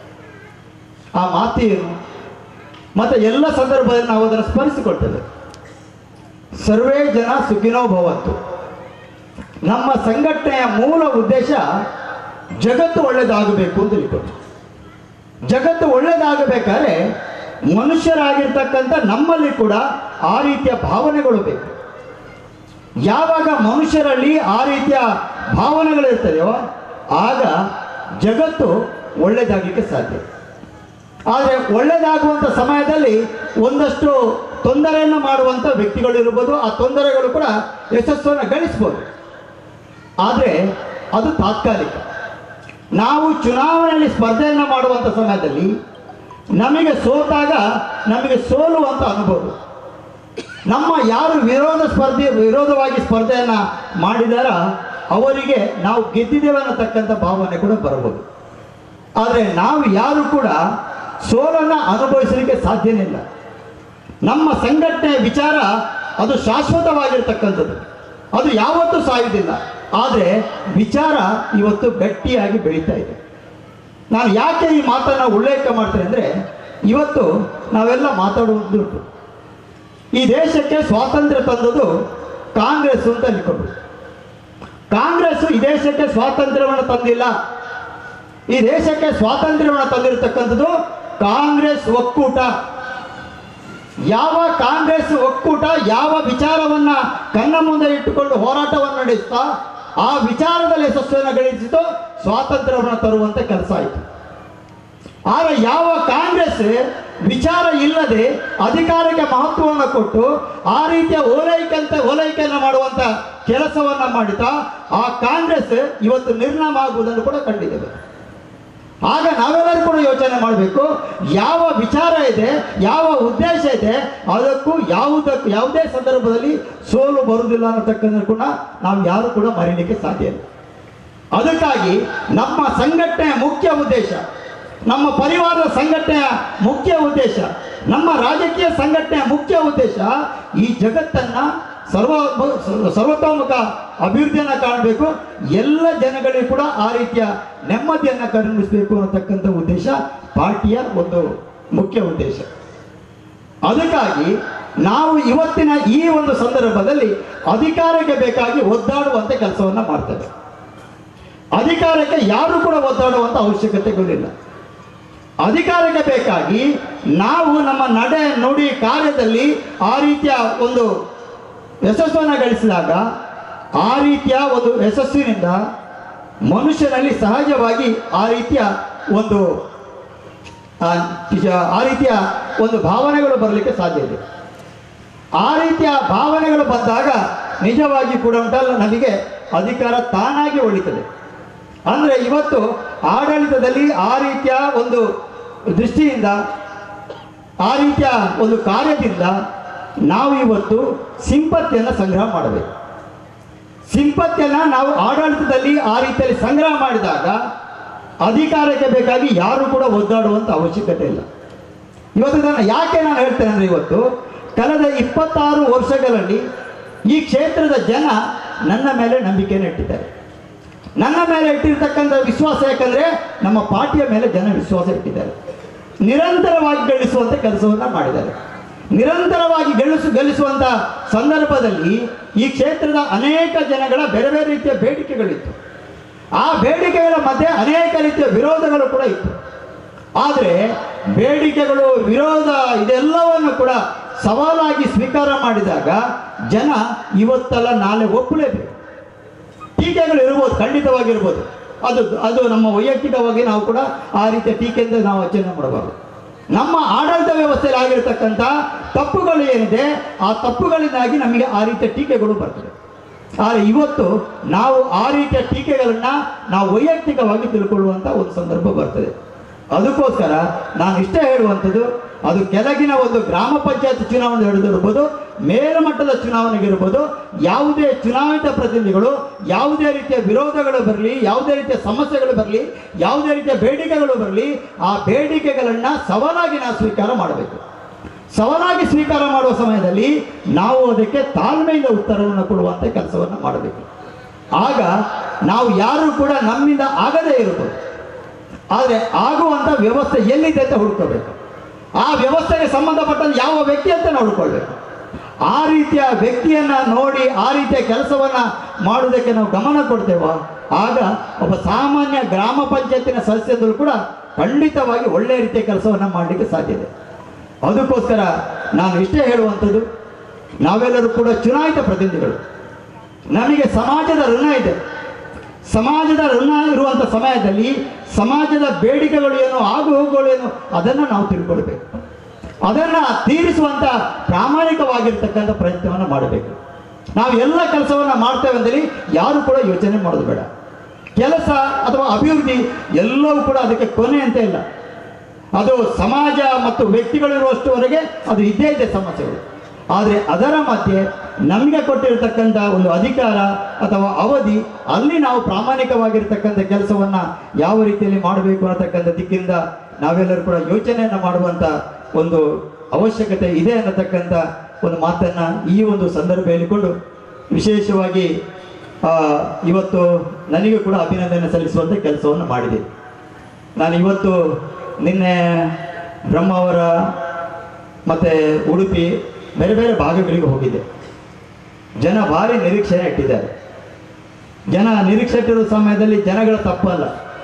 ಆ ಮಾತು ಏನು ಮತ್ತು ಎಲ್ಲ ಸಂದರ್ಭದಲ್ಲಿ ನಾವು ಅದನ್ನು ಸ್ಮರಿಸಿಕೊಳ್ತೇವೆ ಸರ್ವೇ ಜನ ಸುಖಿನೋ ಭವಂತು ನಮ್ಮ ಸಂಘಟನೆಯ ಮೂಲ ಉದ್ದೇಶ ಜಗತ್ತು ಒಳ್ಳೆಯದಾಗಬೇಕು ಅಂತ ತಿಳ್ಕೊಂಡು ಜಗತ್ತು ಒಳ್ಳೆಯದಾಗಬೇಕಾದ್ರೆ ಮನುಷ್ಯರಾಗಿರ್ತಕ್ಕಂಥ ನಮ್ಮಲ್ಲಿ ಕೂಡ ಆ ರೀತಿಯ ಭಾವನೆಗಳು ಬೇಕು ಯಾವಾಗ ಮನುಷ್ಯರಲ್ಲಿ ಆ ರೀತಿಯ ಭಾವನೆಗಳಿರ್ತದೆಯೋ ಆಗ ಜಗತ್ತು ಒಳ್ಳೆಯದಾಗಲಿಕ್ಕೆ ಸಾಧ್ಯ ಆದರೆ ಒಳ್ಳೆಯದಾಗುವಂಥ ಸಮಯದಲ್ಲಿ ಒಂದಷ್ಟು ತೊಂದರೆಯನ್ನು ಮಾಡುವಂಥ ವ್ಯಕ್ತಿಗಳು ಇರ್ಬೋದು ಆ ತೊಂದರೆಗಳು ಕೂಡ ಯಶಸ್ಸನ್ನು ಗಳಿಸ್ಬೋದು ಆದರೆ ಅದು ತಾತ್ಕಾಲಿಕ ನಾವು ಚುನಾವಣೆಯಲ್ಲಿ ಸ್ಪರ್ಧೆಯನ್ನು ಮಾಡುವಂಥ ಸಮಯದಲ್ಲಿ ನಮಗೆ ಸೋತಾಗ ನಮಗೆ ಸೋಲುವಂಥ ಅನುಭವ ನಮ್ಮ ಯಾರು ವಿರೋಧ ಸ್ಪರ್ಧೆ ವಿರೋಧವಾಗಿ ಸ್ಪರ್ಧೆಯನ್ನು ಮಾಡಿದಾರ ಅವರಿಗೆ ನಾವು ಗೆದ್ದಿದ್ದೇವೆ ಅನ್ನತಕ್ಕಂಥ ಭಾವನೆ ಕೂಡ ಬರಬಹುದು ಆದರೆ ನಾವು ಯಾರು ಕೂಡ ಸೋಲನ್ನು ಅನುಭವಿಸಲಿಕ್ಕೆ ಸಾಧ್ಯನಿಲ್ಲ ನಮ್ಮ ಸಂಘಟನೆಯ ವಿಚಾರ ಅದು ಶಾಶ್ವತವಾಗಿರ್ತಕ್ಕಂಥದ್ದು ಅದು ಯಾವತ್ತೂ ಸಾಯುವುದಿಲ್ಲ ಆದರೆ ವಿಚಾರ ಇವತ್ತು ಗಟ್ಟಿಯಾಗಿ ಬೆಳೀತಾ ಇದೆ ನಾನು ಯಾಕೆ ಈ ಮಾತನ್ನು ಉಲ್ಲೇಖ ಮಾಡ್ತೇನೆ ಅಂದರೆ ಇವತ್ತು ನಾವೆಲ್ಲ ಮಾತಾಡುವುದುಂಟು ಈ ದೇಶಕ್ಕೆ ಸ್ವಾತಂತ್ರ್ಯ ತಂದದ್ದು ಕಾಂಗ್ರೆಸ್ ಅಂತ ಅನ್ಕೊಂಡು ಕಾಂಗ್ರೆಸ್ ಈ ದೇಶಕ್ಕೆ ಸ್ವಾತಂತ್ರ್ಯವನ್ನು ತಂದಿಲ್ಲ ಈ ದೇಶಕ್ಕೆ ಸ್ವಾತಂತ್ರ್ಯವನ್ನು ತಂದಿರತಕ್ಕಂಥದ್ದು ಕಾಂಗ್ರೆಸ್ ಒಕ್ಕೂಟ ಯಾವ ಕಾಂಗ್ರೆಸ್ ಒಕ್ಕೂಟ ಯಾವ ವಿಚಾರವನ್ನ ಕಣ್ಣ ಮುಂದೆ ಇಟ್ಟುಕೊಂಡು ಹೋರಾಟವನ್ನು ನಡೆಸ್ತಾ ಆ ವಿಚಾರದಲ್ಲಿ ಯಶಸ್ಸನ್ನು ಗಳಿಸಿತು ಸ್ವಾತಂತ್ರ್ಯವನ್ನು ತರುವಂತ ಕೆಲಸ ಆಯಿತು ಆದರೆ ಯಾವ ಕಾಂಗ್ರೆಸ್ ವಿಚಾರ ಇಲ್ಲದೆ ಅಧಿಕಾರಕ್ಕೆ ಮಹತ್ವವನ್ನು ಕೊಟ್ಟು ಆ ರೀತಿಯ ಓಲೈಕೆಂತ ಓಲೈಕೆಯನ್ನು ಮಾಡುವಂತ ಕೆಲಸವನ್ನ ಮಾಡಿತಾ ಆ ಕಾಂಗ್ರೆಸ್ ಇವತ್ತು ನಿರ್ನಾಮ ಆಗುವುದನ್ನು ಕೂಡ ಕಂಡಿದ್ದೇವೆ ಆಗ ನಾವೆಲ್ಲರೂ ಕೂಡ ಯೋಚನೆ ಮಾಡಬೇಕು ಯಾವ ವಿಚಾರ ಇದೆ ಯಾವ ಉದ್ದೇಶ ಇದೆ ಅದಕ್ಕೂ ಯಾವುದಕ್ಕೂ ಯಾವುದೇ ಸಂದರ್ಭದಲ್ಲಿ ಸೋಲು ಬರುವುದಿಲ್ಲ ಅನ್ನತಕ್ಕಂಥ ಕೂಡ ನಾವು ಯಾರು ಕೂಡ ಮರೀಲಿಕ್ಕೆ ಸಾಧ್ಯ ಇಲ್ಲ ಅದಕ್ಕಾಗಿ ನಮ್ಮ ಸಂಘಟನೆಯ ಮುಖ್ಯ ಉದ್ದೇಶ ನಮ್ಮ ಪರಿವಾರದ ಸಂಘಟನೆಯ ಮುಖ್ಯ ಉದ್ದೇಶ ನಮ್ಮ ರಾಜಕೀಯ ಸಂಘಟನೆಯ ಮುಖ್ಯ ಉದ್ದೇಶ ಈ ಜಗತ್ತನ್ನ ಸರ್ವ ಸರ್ವತೋಮುಖ ಅಭಿವೃದ್ಧಿಯನ್ನು ಕಾಣಬೇಕು ಎಲ್ಲ ಜನಗಳಿಗೂ ಕೂಡ ಆ ರೀತಿಯ ನೆಮ್ಮದಿಯನ್ನು ಕರುಣಿಸಬೇಕು ಅನ್ನತಕ್ಕಂಥ ಉದ್ದೇಶ ಪಾರ್ಟಿಯ ಒಂದು ಮುಖ್ಯ ಉದ್ದೇಶ ಅದಕ್ಕಾಗಿ ನಾವು ಇವತ್ತಿನ ಈ ಒಂದು ಸಂದರ್ಭದಲ್ಲಿ ಅಧಿಕಾರಕ್ಕೆ ಬೇಕಾಗಿ ಒದ್ದಾಡುವಂತ ಕೆಲಸವನ್ನ ಮಾಡ್ತೇವೆ ಅಧಿಕಾರಕ್ಕೆ ಯಾರು ಕೂಡ ಒದ್ದಾಡುವಂತ ಅವಶ್ಯಕತೆಗಳಿಲ್ಲ ಅಧಿಕಾರಕ್ಕೆ ಬೇಕಾಗಿ ನಾವು ನಮ್ಮ ನಡೆ ನುಡಿ ಕಾರ್ಯದಲ್ಲಿ ಆ ರೀತಿಯ ಒಂದು ಯಶಸ್ಸನ್ನು ಗಳಿಸಿದಾಗ ಆ ರೀತಿಯ ಒಂದು ಯಶಸ್ಸಿನಿಂದ ಮನುಷ್ಯನಲ್ಲಿ ಸಹಜವಾಗಿ ಆ ರೀತಿಯ ಒಂದು ಆ ನಿಜ- ಆ ರೀತಿಯ ಒಂದು ಭಾವನೆಗಳು ಬರಲಿಕ್ಕೆ ಸಾಧ್ಯ ಇದೆ ಆ ರೀತಿಯ ಭಾವನೆಗಳು ಬಂದಾಗ ನಿಜವಾಗಿ ಕೂಡ ಉಂಟಲ್ಲ ನಮಗೆ ಅಧಿಕಾರ ತಾನಾಗಿ ಒಳಿತದೆ ಅಂದ್ರೆ ಇವತ್ತು ಆಡಳಿತದಲ್ಲಿ ಆ ರೀತಿಯ ಒಂದು ದೃಷ್ಟಿಯಿಂದ ಆ ರೀತಿಯ ಒಂದು ಕಾರ್ಯದಿಂದ ನಾವು ಇವತ್ತು ಸಿಂಪತ್ತಿಯನ್ನು ಸಂಗ್ರಹ ಮಾಡಬೇಕು ಸಿಂಪತ್ತಿಯನ್ನ ನಾವು ಆಡಳಿತದಲ್ಲಿ ಆ ರೀತಿಯಲ್ಲಿ ಸಂಗ್ರಹ ಮಾಡಿದಾಗ ಅಧಿಕಾರಕ್ಕೆ ಬೇಕಾಗಿ ಯಾರು ಕೂಡ ಒದ್ದಾಡುವಂತ ಅವಶ್ಯಕತೆ ಇಲ್ಲ ಇವತ್ತು ನಾನು ಯಾಕೆ ನಾನು ಹೇಳ್ತೇನೆ ಅಂದ್ರೆ ಇವತ್ತು ಕಳೆದ ಇಪ್ಪತ್ತಾರು ವರ್ಷಗಳಲ್ಲಿ ಈ ಕ್ಷೇತ್ರದ ಜನ ನನ್ನ ಮೇಲೆ ನಂಬಿಕೆಯನ್ನು ಇಟ್ಟಿದ್ದಾರೆ ನನ್ನ ಮೇಲೆ ಇಟ್ಟಿರ್ತಕ್ಕಂಥ ವಿಶ್ವಾಸ ಯಾಕಂದ್ರೆ ನಮ್ಮ ಪಾರ್ಟಿಯ ಮೇಲೆ ಜನ ವಿಶ್ವಾಸ ಇಟ್ಟಿದ್ದಾರೆ ನಿರಂತರವಾಗಿ ಗಳಿಸುವಂತ ಕೆಲಸವನ್ನ ಮಾಡಿದ್ದಾರೆ ನಿರಂತರವಾಗಿ ಗೆಲ್ಲಿಸು ಗೆಲ್ಲಿಸುವಂತ ಸಂದರ್ಭದಲ್ಲಿ ಈ ಕ್ಷೇತ್ರದ ಅನೇಕ ಜನಗಳ ಬೇರೆ ಬೇರೆ ರೀತಿಯ ಬೇಡಿಕೆಗಳಿತ್ತು ಆ ಬೇಡಿಕೆಗಳ ಮಧ್ಯೆ ಅನೇಕ ರೀತಿಯ ವಿರೋಧಗಳು ಕೂಡ ಇತ್ತು ಆದರೆ ಬೇಡಿಕೆಗಳು ವಿರೋಧ ಇದೆಲ್ಲವನ್ನು ಕೂಡ ಸವಾಲಾಗಿ ಸ್ವೀಕಾರ ಮಾಡಿದಾಗ ಜನ ಇವತ್ತಲ್ಲ ನಾಳೆ ಒಪ್ಪಲೇಬೇಕು ಟೀಕೆಗಳು ಇರ್ಬೋದು ಖಂಡಿತವಾಗಿರ್ಬೋದು ಅದು ಅದು ನಮ್ಮ ವೈಯಕ್ತಿಕವಾಗಿ ನಾವು ಕೂಡ ಆ ರೀತಿಯ ಟೀಕೆಯಿಂದ ನಾವು ಅಚರಣೆ ಮಾಡಬಾರ್ದು ನಮ್ಮ ಆಡಳಿತ ವ್ಯವಸ್ಥೆಯಲ್ಲಿ ಆಗಿರತಕ್ಕಂಥ ತಪ್ಪುಗಳು ಏನಿದೆ ಆ ತಪ್ಪುಗಳಿಂದಾಗಿ ನಮಗೆ ಆ ರೀತಿಯ ಟೀಕೆಗಳು ಬರ್ತದೆ ಆದರೆ ಇವತ್ತು ನಾವು ಆ ರೀತಿಯ ಟೀಕೆಗಳನ್ನ ನಾವು ವೈಯಕ್ತಿಕವಾಗಿ ತಿಳ್ಕೊಳ್ಳುವಂತ ಒಂದು ಸಂದರ್ಭ ಬರ್ತದೆ ಅದಕ್ಕೋಸ್ಕರ ನಾನು ಇಷ್ಟೇ ಹೇಳುವಂಥದ್ದು ಅದು ಕೆಳಗಿನ ಒಂದು ಗ್ರಾಮ ಪಂಚಾಯತ್ ಚುನಾವಣೆ ಹಿಡಿದಿರ್ಬೋದು ಮೇಲ್ಮಟ್ಟದ ಚುನಾವಣೆಗೆ ಇರ್ಬೋದು ಯಾವುದೇ ಚುನಾಯಿತ ಪ್ರತಿನಿಧಿಗಳು ಯಾವುದೇ ರೀತಿಯ ವಿರೋಧಗಳು ಬರಲಿ ಯಾವುದೇ ರೀತಿಯ ಸಮಸ್ಯೆಗಳು ಬರಲಿ ಯಾವುದೇ ರೀತಿಯ ಬೇಡಿಕೆಗಳು ಬರಲಿ ಆ ಬೇಡಿಕೆಗಳನ್ನ ಸವಾಲಾಗಿ ನಾವು ಸ್ವೀಕಾರ ಮಾಡಬೇಕು ಸವಾಲಾಗಿ ಸ್ವೀಕಾರ ಮಾಡುವ ಸಮಯದಲ್ಲಿ ನಾವು ಅದಕ್ಕೆ ತಾಳ್ಮೆಯಿಂದ ಉತ್ತರವನ್ನು ಕೊಡುವಂತ ಕೆಲಸವನ್ನು ಮಾಡಬೇಕು ಆಗ ನಾವು ಯಾರು ಕೂಡ ನಮ್ಮಿಂದ ಆಗದೇ ಇರಬಹುದು ಆದರೆ ಆಗುವಂತ ವ್ಯವಸ್ಥೆ ಎಲ್ಲಿದೆ ಅಂತ ಹುಡುಕಬೇಕು ಆ ವ್ಯವಸ್ಥೆಗೆ ಸಂಬಂಧಪಟ್ಟಂತೆ ಯಾವ ವ್ಯಕ್ತಿ ಅಂತ ನಾವು ಹುಡ್ಕೊಳ್ಬೇಕು ಆ ರೀತಿಯ ವ್ಯಕ್ತಿಯನ್ನ ನೋಡಿ ಆ ರೀತಿಯ ಕೆಲಸವನ್ನ ಮಾಡುವುದಕ್ಕೆ ನಾವು ಗಮನ ಕೊಡ್ತೇವೋ ಆಗ ಒಬ್ಬ ಸಾಮಾನ್ಯ ಗ್ರಾಮ ಪಂಚಾಯತಿನ ಸದಸ್ಯರು ಕೂಡ ಖಂಡಿತವಾಗಿ ಒಳ್ಳೆಯ ರೀತಿಯ ಕೆಲಸವನ್ನ ಮಾಡಲಿಕ್ಕೆ ಸಾಧ್ಯ ಇದೆ ಅದಕ್ಕೋಸ್ಕರ ನಾನು ಇಷ್ಟೇ ಹೇಳುವಂಥದ್ದು ನಾವೆಲ್ಲರೂ ಕೂಡ ಚುನಾಯಿತ ಪ್ರತಿನಿಧಿಗಳು ನಮಗೆ ಸಮಾಜದ ಋಣ ಇದೆ ಸಮಾಜದ ಋಣ ಇರುವಂಥ ಸಮಯದಲ್ಲಿ ಸಮಾಜದ ಬೇಡಿಕೆಗಳು ಏನು ಆಗು ಹೋಗುಗಳು ಏನು ಅದನ್ನು ನಾವು ತಿಳ್ಕೊಳ್ಬೇಕು ಅದನ್ನು ತೀರಿಸುವಂಥ ಪ್ರಾಮಾಣಿಕವಾಗಿರ್ತಕ್ಕಂಥ ಪ್ರಯತ್ನವನ್ನು ಮಾಡಬೇಕು ನಾವು ಎಲ್ಲ ಕೆಲಸವನ್ನು ಮಾಡ್ತೇವೆ ಅಂದರೆ ಯಾರು ಕೂಡ ಯೋಚನೆ ಮಾಡೋದು ಬೇಡ ಕೆಲಸ ಅಥವಾ ಅಭಿವೃದ್ಧಿ ಎಲ್ಲವೂ ಕೂಡ ಅದಕ್ಕೆ ಕೊನೆ ಅಂತ ಇಲ್ಲ ಅದು ಸಮಾಜ ಮತ್ತು ವ್ಯಕ್ತಿಗಳಿರುವಷ್ಟುವರೆಗೆ ಅದು ಇದ್ದೇ ಇದೆ ಸಮಸ್ಯೆಗಳು ಆದರೆ ಅದರ ಮಧ್ಯೆ ನಮಗೆ ಕೊಟ್ಟಿರತಕ್ಕಂಥ ಒಂದು ಅಧಿಕಾರ ಅಥವಾ ಅವಧಿ ಅಲ್ಲಿ ನಾವು ಪ್ರಾಮಾಣಿಕವಾಗಿರ್ತಕ್ಕಂಥ ಕೆಲಸವನ್ನ ಯಾವ ರೀತಿಯಲ್ಲಿ ಮಾಡಬೇಕು ಅನ್ನತಕ್ಕಂಥ ದಿಕ್ಕಿನಿಂದ ನಾವೆಲ್ಲರೂ ಕೂಡ ಯೋಚನೆಯನ್ನ ಮಾಡುವಂತ ಒಂದು ಅವಶ್ಯಕತೆ ಇದೆ ಅನ್ನತಕ್ಕಂಥ ಒಂದು ಮಾತನ್ನ ಈ ಒಂದು ಸಂದರ್ಭ ಹೇಳಿಕೊಂಡು ವಿಶೇಷವಾಗಿ ಆ, ಇವತ್ತು ನನಗೆ ಕೂಡ ಅಭಿನಂದನೆ ಸಲ್ಲಿಸುವಂತ ಕೆಲಸವನ್ನು ಮಾಡಿದೆ ನಾನು ಇವತ್ತು ನಿನ್ನೆ ಬ್ರಹ್ಮಾವರ ಮತ್ತೆ ಉಡುಪಿ ಬೇರೆ ಬೇರೆ ಭಾಗಗಳಿಗೆ ಹೋಗಿದ್ದೆ ಜನ ಭಾರಿ ನಿರೀಕ್ಷೆನ ಇಟ್ಟಿದ್ದಾರೆ ಜನ ನಿರೀಕ್ಷೆ ಇಟ್ಟಿರೋ ಸಮಯದಲ್ಲಿ ಜನಗಳ ತಪ್ಪಲ್ಲ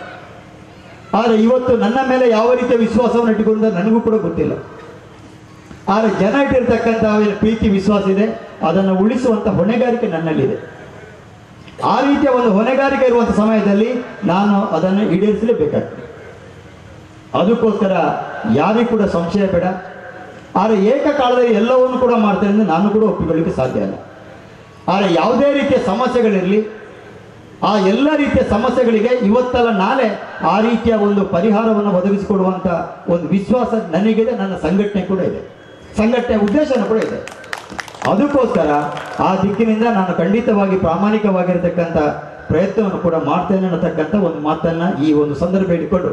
ಆದರೆ ಇವತ್ತು ನನ್ನ ಮೇಲೆ ಯಾವ ರೀತಿಯ ವಿಶ್ವಾಸವನ್ನು ಇಟ್ಟುಕೊಂಡ ನನಗೂ ಕೂಡ ಗೊತ್ತಿಲ್ಲ ಆದರೆ ಜನ ಇಟ್ಟಿರ್ತಕ್ಕಂಥ ಏನು ಪ್ರೀತಿ ವಿಶ್ವಾಸ ಇದೆ ಅದನ್ನು ಉಳಿಸುವಂಥ ಹೊಣೆಗಾರಿಕೆ ನನ್ನಲ್ಲಿದೆ ಆ ರೀತಿಯ ಒಂದು ಹೊಣೆಗಾರಿಕೆ ಇರುವಂಥ ಸಮಯದಲ್ಲಿ ನಾನು ಅದನ್ನು ಈಡೇರಿಸಲೇಬೇಕಾಗ್ತದೆ ಅದಕ್ಕೋಸ್ಕರ ಯಾರಿಗೂ ಕೂಡ ಸಂಶಯ ಬೇಡ ಆದರೆ ಏಕಕಾಲದಲ್ಲಿ ಎಲ್ಲವನ್ನು ಕೂಡ ಮಾಡ್ತೇನೆ ಅಂದರೆ ನಾನು ಕೂಡ ಒಪ್ಪಿಕೊಳ್ಳಿಕ್ಕೆ ಸಾಧ್ಯ ಇಲ್ಲ ಆದರೆ ಯಾವುದೇ ರೀತಿಯ ಸಮಸ್ಯೆಗಳಿರಲಿ ಆ ಎಲ್ಲ ರೀತಿಯ ಸಮಸ್ಯೆಗಳಿಗೆ ಇವತ್ತಲ್ಲ ನಾಳೆ ಆ ರೀತಿಯ ಒಂದು ಪರಿಹಾರವನ್ನು ಒದಗಿಸಿಕೊಡುವಂಥ ಒಂದು ವಿಶ್ವಾಸ ನನಗಿದೆ ನನ್ನ ಸಂಘಟನೆ ಕೂಡ ಇದೆ ಸಂಘಟನೆ ಉದ್ದೇಶನೂ ಕೂಡ ಇದೆ ಅದಕ್ಕೋಸ್ಕರ ಆ ದಿಕ್ಕಿನಿಂದ ನಾನು ಖಂಡಿತವಾಗಿ ಪ್ರಾಮಾಣಿಕವಾಗಿರತಕ್ಕಂಥ ಪ್ರಯತ್ನವನ್ನು ಕೂಡ ಮಾಡ್ತೇನೆ ಅನ್ನತಕ್ಕಂಥ ಒಂದು ಮಾತನ್ನ ಈ ಒಂದು ಸಂದರ್ಭ ಇಟ್ಕೊಂಡು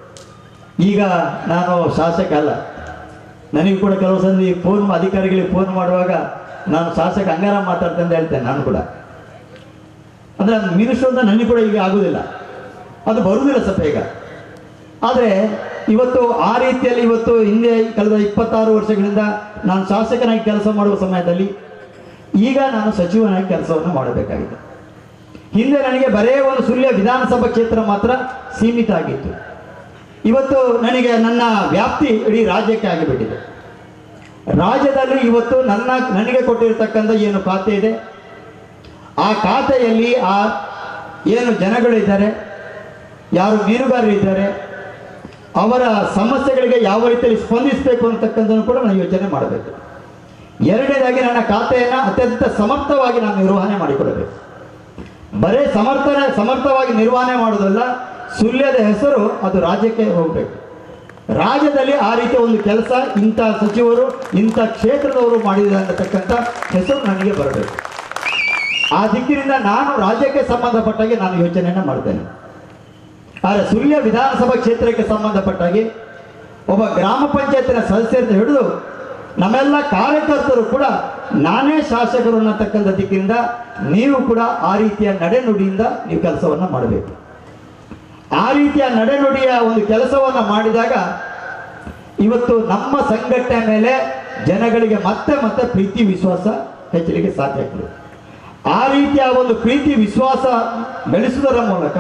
ಈಗ ನಾನು ಶಾಸಕ ಅಲ್ಲ ನನಗೂ ಕೂಡ ಕೆಲವು ಸಂದಿ ಫೋನ್ ಅಧಿಕಾರಿಗಳಿಗೆ ಫೋನ್ ಮಾಡುವಾಗ ನಾನು ಶಾಸಕ ಹಂಗಾರ ಮಾತಾಡ್ತೇನೆ ಅಂತ ಹೇಳ್ತೇನೆ ನಾನು ಕೂಡ ಅಂದ್ರೆ ಮಿನಿಸ್ಟರ್ ಅಂತ ನನಗೆ ಕೂಡ ಈಗ ಆಗುದಿಲ್ಲ ಅದು ಬರುವುದಿಲ್ಲ ಸ್ವಲ್ಪ ಈಗ ಆದರೆ ಇವತ್ತು ಆ ರೀತಿಯಲ್ಲಿ ಇವತ್ತು ಹಿಂದೆ ಕಳೆದ ಇಪ್ಪತ್ತಾರು ವರ್ಷಗಳಿಂದ ನಾನು ಶಾಸಕನಾಗಿ ಕೆಲಸ ಮಾಡುವ ಸಮಯದಲ್ಲಿ ಈಗ ನಾನು ಸಚಿವನಾಗಿ ಕೆಲಸವನ್ನು ಮಾಡಬೇಕಾಗಿದೆ ಹಿಂದೆ ನನಗೆ ಬರೇ ಒಂದು ಸುಳ್ಯ ವಿಧಾನಸಭಾ ಕ್ಷೇತ್ರ ಮಾತ್ರ ಸೀಮಿತ ಆಗಿತ್ತು ಇವತ್ತು ನನಗೆ ನನ್ನ ವ್ಯಾಪ್ತಿ ಇಡೀ ರಾಜ್ಯಕ್ಕೆ ಆಗಿಬಿಟ್ಟಿದೆ ರಾಜ್ಯದಲ್ಲಿ ಇವತ್ತು ನನ್ನ ನನಗೆ ಕೊಟ್ಟಿರತಕ್ಕಂಥ ಏನು ಖಾತೆ ಇದೆ ಆ ಖಾತೆಯಲ್ಲಿ ಆ ಏನು ಜನಗಳಿದ್ದಾರೆ ಯಾರು ಮೀನುಗಾರರು ಇದ್ದಾರೆ ಅವರ ಸಮಸ್ಯೆಗಳಿಗೆ ಯಾವ ರೀತಿಯಲ್ಲಿ ಸ್ಪಂದಿಸಬೇಕು ಅಂತಕ್ಕಂಥದ್ದು ಕೂಡ ನಾನು ಯೋಚನೆ ಮಾಡಬೇಕು ಎರಡನೇದಾಗಿ ನನ್ನ ಖಾತೆಯನ್ನು ಅತ್ಯಂತ ಸಮರ್ಥವಾಗಿ ನಾನು ನಿರ್ವಹಣೆ ಮಾಡಿಕೊಡಬೇಕು ಬರೇ ಸಮರ್ಥನೆ ಸಮರ್ಥವಾಗಿ ನಿರ್ವಹಣೆ ಮಾಡೋದಲ್ಲ ಸುಳ್ಯದ ಹೆಸರು ಅದು ರಾಜ್ಯಕ್ಕೆ ಹೋಗಬೇಕು ರಾಜ್ಯದಲ್ಲಿ ಆ ರೀತಿಯ ಒಂದು ಕೆಲಸ ಇಂಥ ಸಚಿವರು ಇಂಥ ಕ್ಷೇತ್ರದವರು ಮಾಡಿದ್ದಾರೆ ಅನ್ನತಕ್ಕಂಥ ಹೆಸರು ನನಗೆ ಬರಬೇಕು ಆ ದಿಕ್ಕಿನಿಂದ ನಾನು ರಾಜ್ಯಕ್ಕೆ ಸಂಬಂಧಪಟ್ಟಾಗೆ ನಾನು ಯೋಚನೆಯನ್ನು ಮಾಡ್ತೇನೆ ಆದರೆ ಸುಳ್ಯ ವಿಧಾನಸಭಾ ಕ್ಷೇತ್ರಕ್ಕೆ ಸಂಬಂಧಪಟ್ಟಾಗೆ ಒಬ್ಬ ಗ್ರಾಮ ಪಂಚಾಯತಿನ ಸದಸ್ಯರಿಂದ ಹಿಡಿದು ನಮ್ಮೆಲ್ಲ ಕಾರ್ಯಕರ್ತರು ಕೂಡ ನಾನೇ ಶಾಸಕರು ಅನ್ನತಕ್ಕಂಥ ದಿಕ್ಕಿನಿಂದ ನೀವು ಕೂಡ ಆ ರೀತಿಯ ನಡೆನುಡಿಯಿಂದ ನೀವು ಕೆಲಸವನ್ನು ಮಾಡಬೇಕು ಆ ರೀತಿಯ ನಡೆನುಡಿಯ ಒಂದು ಕೆಲಸವನ್ನು ಮಾಡಿದಾಗ ಇವತ್ತು ನಮ್ಮ ಸಂಘಟನೆ ಮೇಲೆ ಜನಗಳಿಗೆ ಮತ್ತೆ ಮತ್ತೆ ಪ್ರೀತಿ ವಿಶ್ವಾಸ ಹೆಚ್ಚಲಿಕ್ಕೆ ಸಾಧ್ಯ ಆಗ್ತದೆ ಆ ರೀತಿಯ ಒಂದು ಪ್ರೀತಿ ವಿಶ್ವಾಸ ಬೆಳೆಸುವುದರ ಮೂಲಕ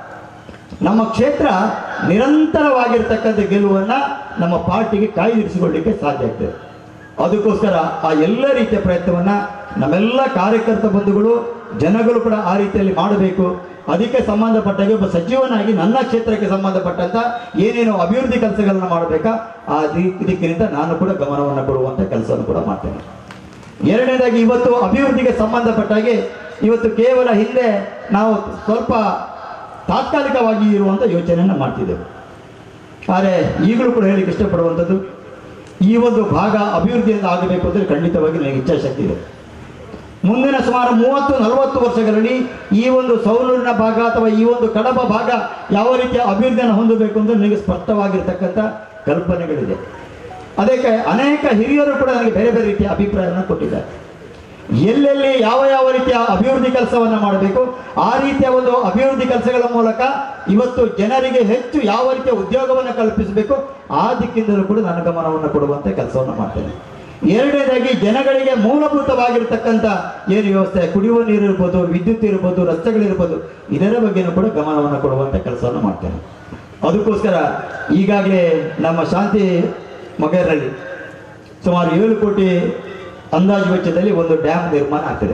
ನಮ್ಮ ಕ್ಷೇತ್ರ ನಿರಂತರವಾಗಿರ್ತಕ್ಕಂಥ ಗೆಲುವನ್ನು ನಮ್ಮ ಪಾರ್ಟಿಗೆ ಕಾಯ್ದಿರಿಸಿಕೊಳ್ಳಿಕ್ಕೆ ಸಾಧ್ಯ ಆಗ್ತದೆ ಅದಕ್ಕೋಸ್ಕರ ಆ ಎಲ್ಲ ರೀತಿಯ ಪ್ರಯತ್ನವನ್ನು ನಮ್ಮೆಲ್ಲ ಕಾರ್ಯಕರ್ತ ಬಂಧುಗಳು ಜನಗಳು ಕೂಡ ಆ ರೀತಿಯಲ್ಲಿ ಮಾಡಬೇಕು ಅದಕ್ಕೆ ಸಂಬಂಧಪಟ್ಟಾಗೆ ಒಬ್ಬ ಸಚಿವನಾಗಿ ನನ್ನ ಕ್ಷೇತ್ರಕ್ಕೆ ಸಂಬಂಧಪಟ್ಟಂತ ಏನೇನು ಅಭಿವೃದ್ಧಿ ಕೆಲಸಗಳನ್ನ ಮಾಡಬೇಕಾ ಆ ದಿ- ದಿಕ್ಕಿನಿಂದ ನಾನು ಕೂಡ ಗಮನವನ್ನು ಕೊಡುವಂತ ಕೆಲಸವನ್ನು ಕೂಡ ಮಾಡ್ತೇನೆ ಎರಡನೇದಾಗಿ ಇವತ್ತು ಅಭಿವೃದ್ಧಿಗೆ ಸಂಬಂಧಪಟ್ಟಾಗೆ ಇವತ್ತು ಕೇವಲ ಹಿಂದೆ ನಾವು ಸ್ವಲ್ಪ ತಾತ್ಕಾಲಿಕವಾಗಿ ಇರುವಂಥ ಯೋಚನೆಯನ್ನು ಮಾಡ್ತಿದ್ದೆವು ಆದರೆ ಈಗಲೂ ಕೂಡ ಹೇಳಿಕ್ಕೆ ಇಷ್ಟಪಡುವಂಥದ್ದು ಈ ಒಂದು ಭಾಗ ಅಭಿವೃದ್ಧಿಯಿಂದ ಆಗಬೇಕು ಅಂದರೆ ಖಂಡಿತವಾಗಿ ನನಗೆ ಇಚ್ಛಾಶಕ್ತಿ ಇದೆ ಮುಂದಿನ ಸುಮಾರು ಮೂವತ್ತು ನಲವತ್ತು ವರ್ಷಗಳಲ್ಲಿ ಈ ಒಂದು ಸೌಲೂರಿನ ಭಾಗ ಅಥವಾ ಈ ಒಂದು ಕಡಬ ಭಾಗ ಯಾವ ರೀತಿಯ ಅಭಿವೃದ್ಧಿಯನ್ನು ಹೊಂದಬೇಕು ಅಂತ ನನಗೆ ಸ್ಪಷ್ಟವಾಗಿರ್ತಕ್ಕಂಥ ಕಲ್ಪನೆಗಳಿದೆ ಅದಕ್ಕೆ ಅನೇಕ ಹಿರಿಯರು ಕೂಡ ನನಗೆ ಬೇರೆ ಬೇರೆ ರೀತಿಯ ಅಭಿಪ್ರಾಯವನ್ನು ಕೊಟ್ಟಿದ್ದಾರೆ ಎಲ್ಲೆಲ್ಲಿ ಯಾವ ಯಾವ ರೀತಿಯ ಅಭಿವೃದ್ಧಿ ಕೆಲಸವನ್ನು ಮಾಡಬೇಕು ಆ ರೀತಿಯ ಒಂದು ಅಭಿವೃದ್ಧಿ ಕೆಲಸಗಳ ಮೂಲಕ ಇವತ್ತು ಜನರಿಗೆ ಹೆಚ್ಚು ಯಾವ ರೀತಿಯ ಉದ್ಯೋಗವನ್ನು ಕಲ್ಪಿಸಬೇಕು ಆ ದಿಕ್ಕಿಂದಲೂ ಕೂಡ ನಾನು ಗಮನವನ್ನು ಕೊಡುವಂತ ಕೆಲಸವನ್ನು ಮಾಡ್ತೇನೆ ಎರಡನೇದಾಗಿ ಜನಗಳಿಗೆ ಮೂಲಭೂತವಾಗಿರ್ತಕ್ಕಂಥ ಏನು ವ್ಯವಸ್ಥೆ ಕುಡಿಯುವ ನೀರು ಇರ್ಬೋದು ವಿದ್ಯುತ್ ಇರ್ಬೋದು ರಸ್ತೆಗಳಿರ್ಬೋದು ಇದರ ಬಗ್ಗೆನೂ ಕೂಡ ಗಮನವನ್ನು ಕೊಡುವಂತ ಕೆಲಸವನ್ನು ಮಾಡ್ತೇನೆ ಅದಕ್ಕೋಸ್ಕರ ಈಗಾಗಲೇ ನಮ್ಮ ಶಾಂತಿ ಮಗರಲ್ಲಿ ಸುಮಾರು ಏಳು ಕೋಟಿ ಅಂದಾಜು ವೆಚ್ಚದಲ್ಲಿ ಒಂದು ಡ್ಯಾಮ್ ನಿರ್ಮಾಣ ಆಗ್ತದೆ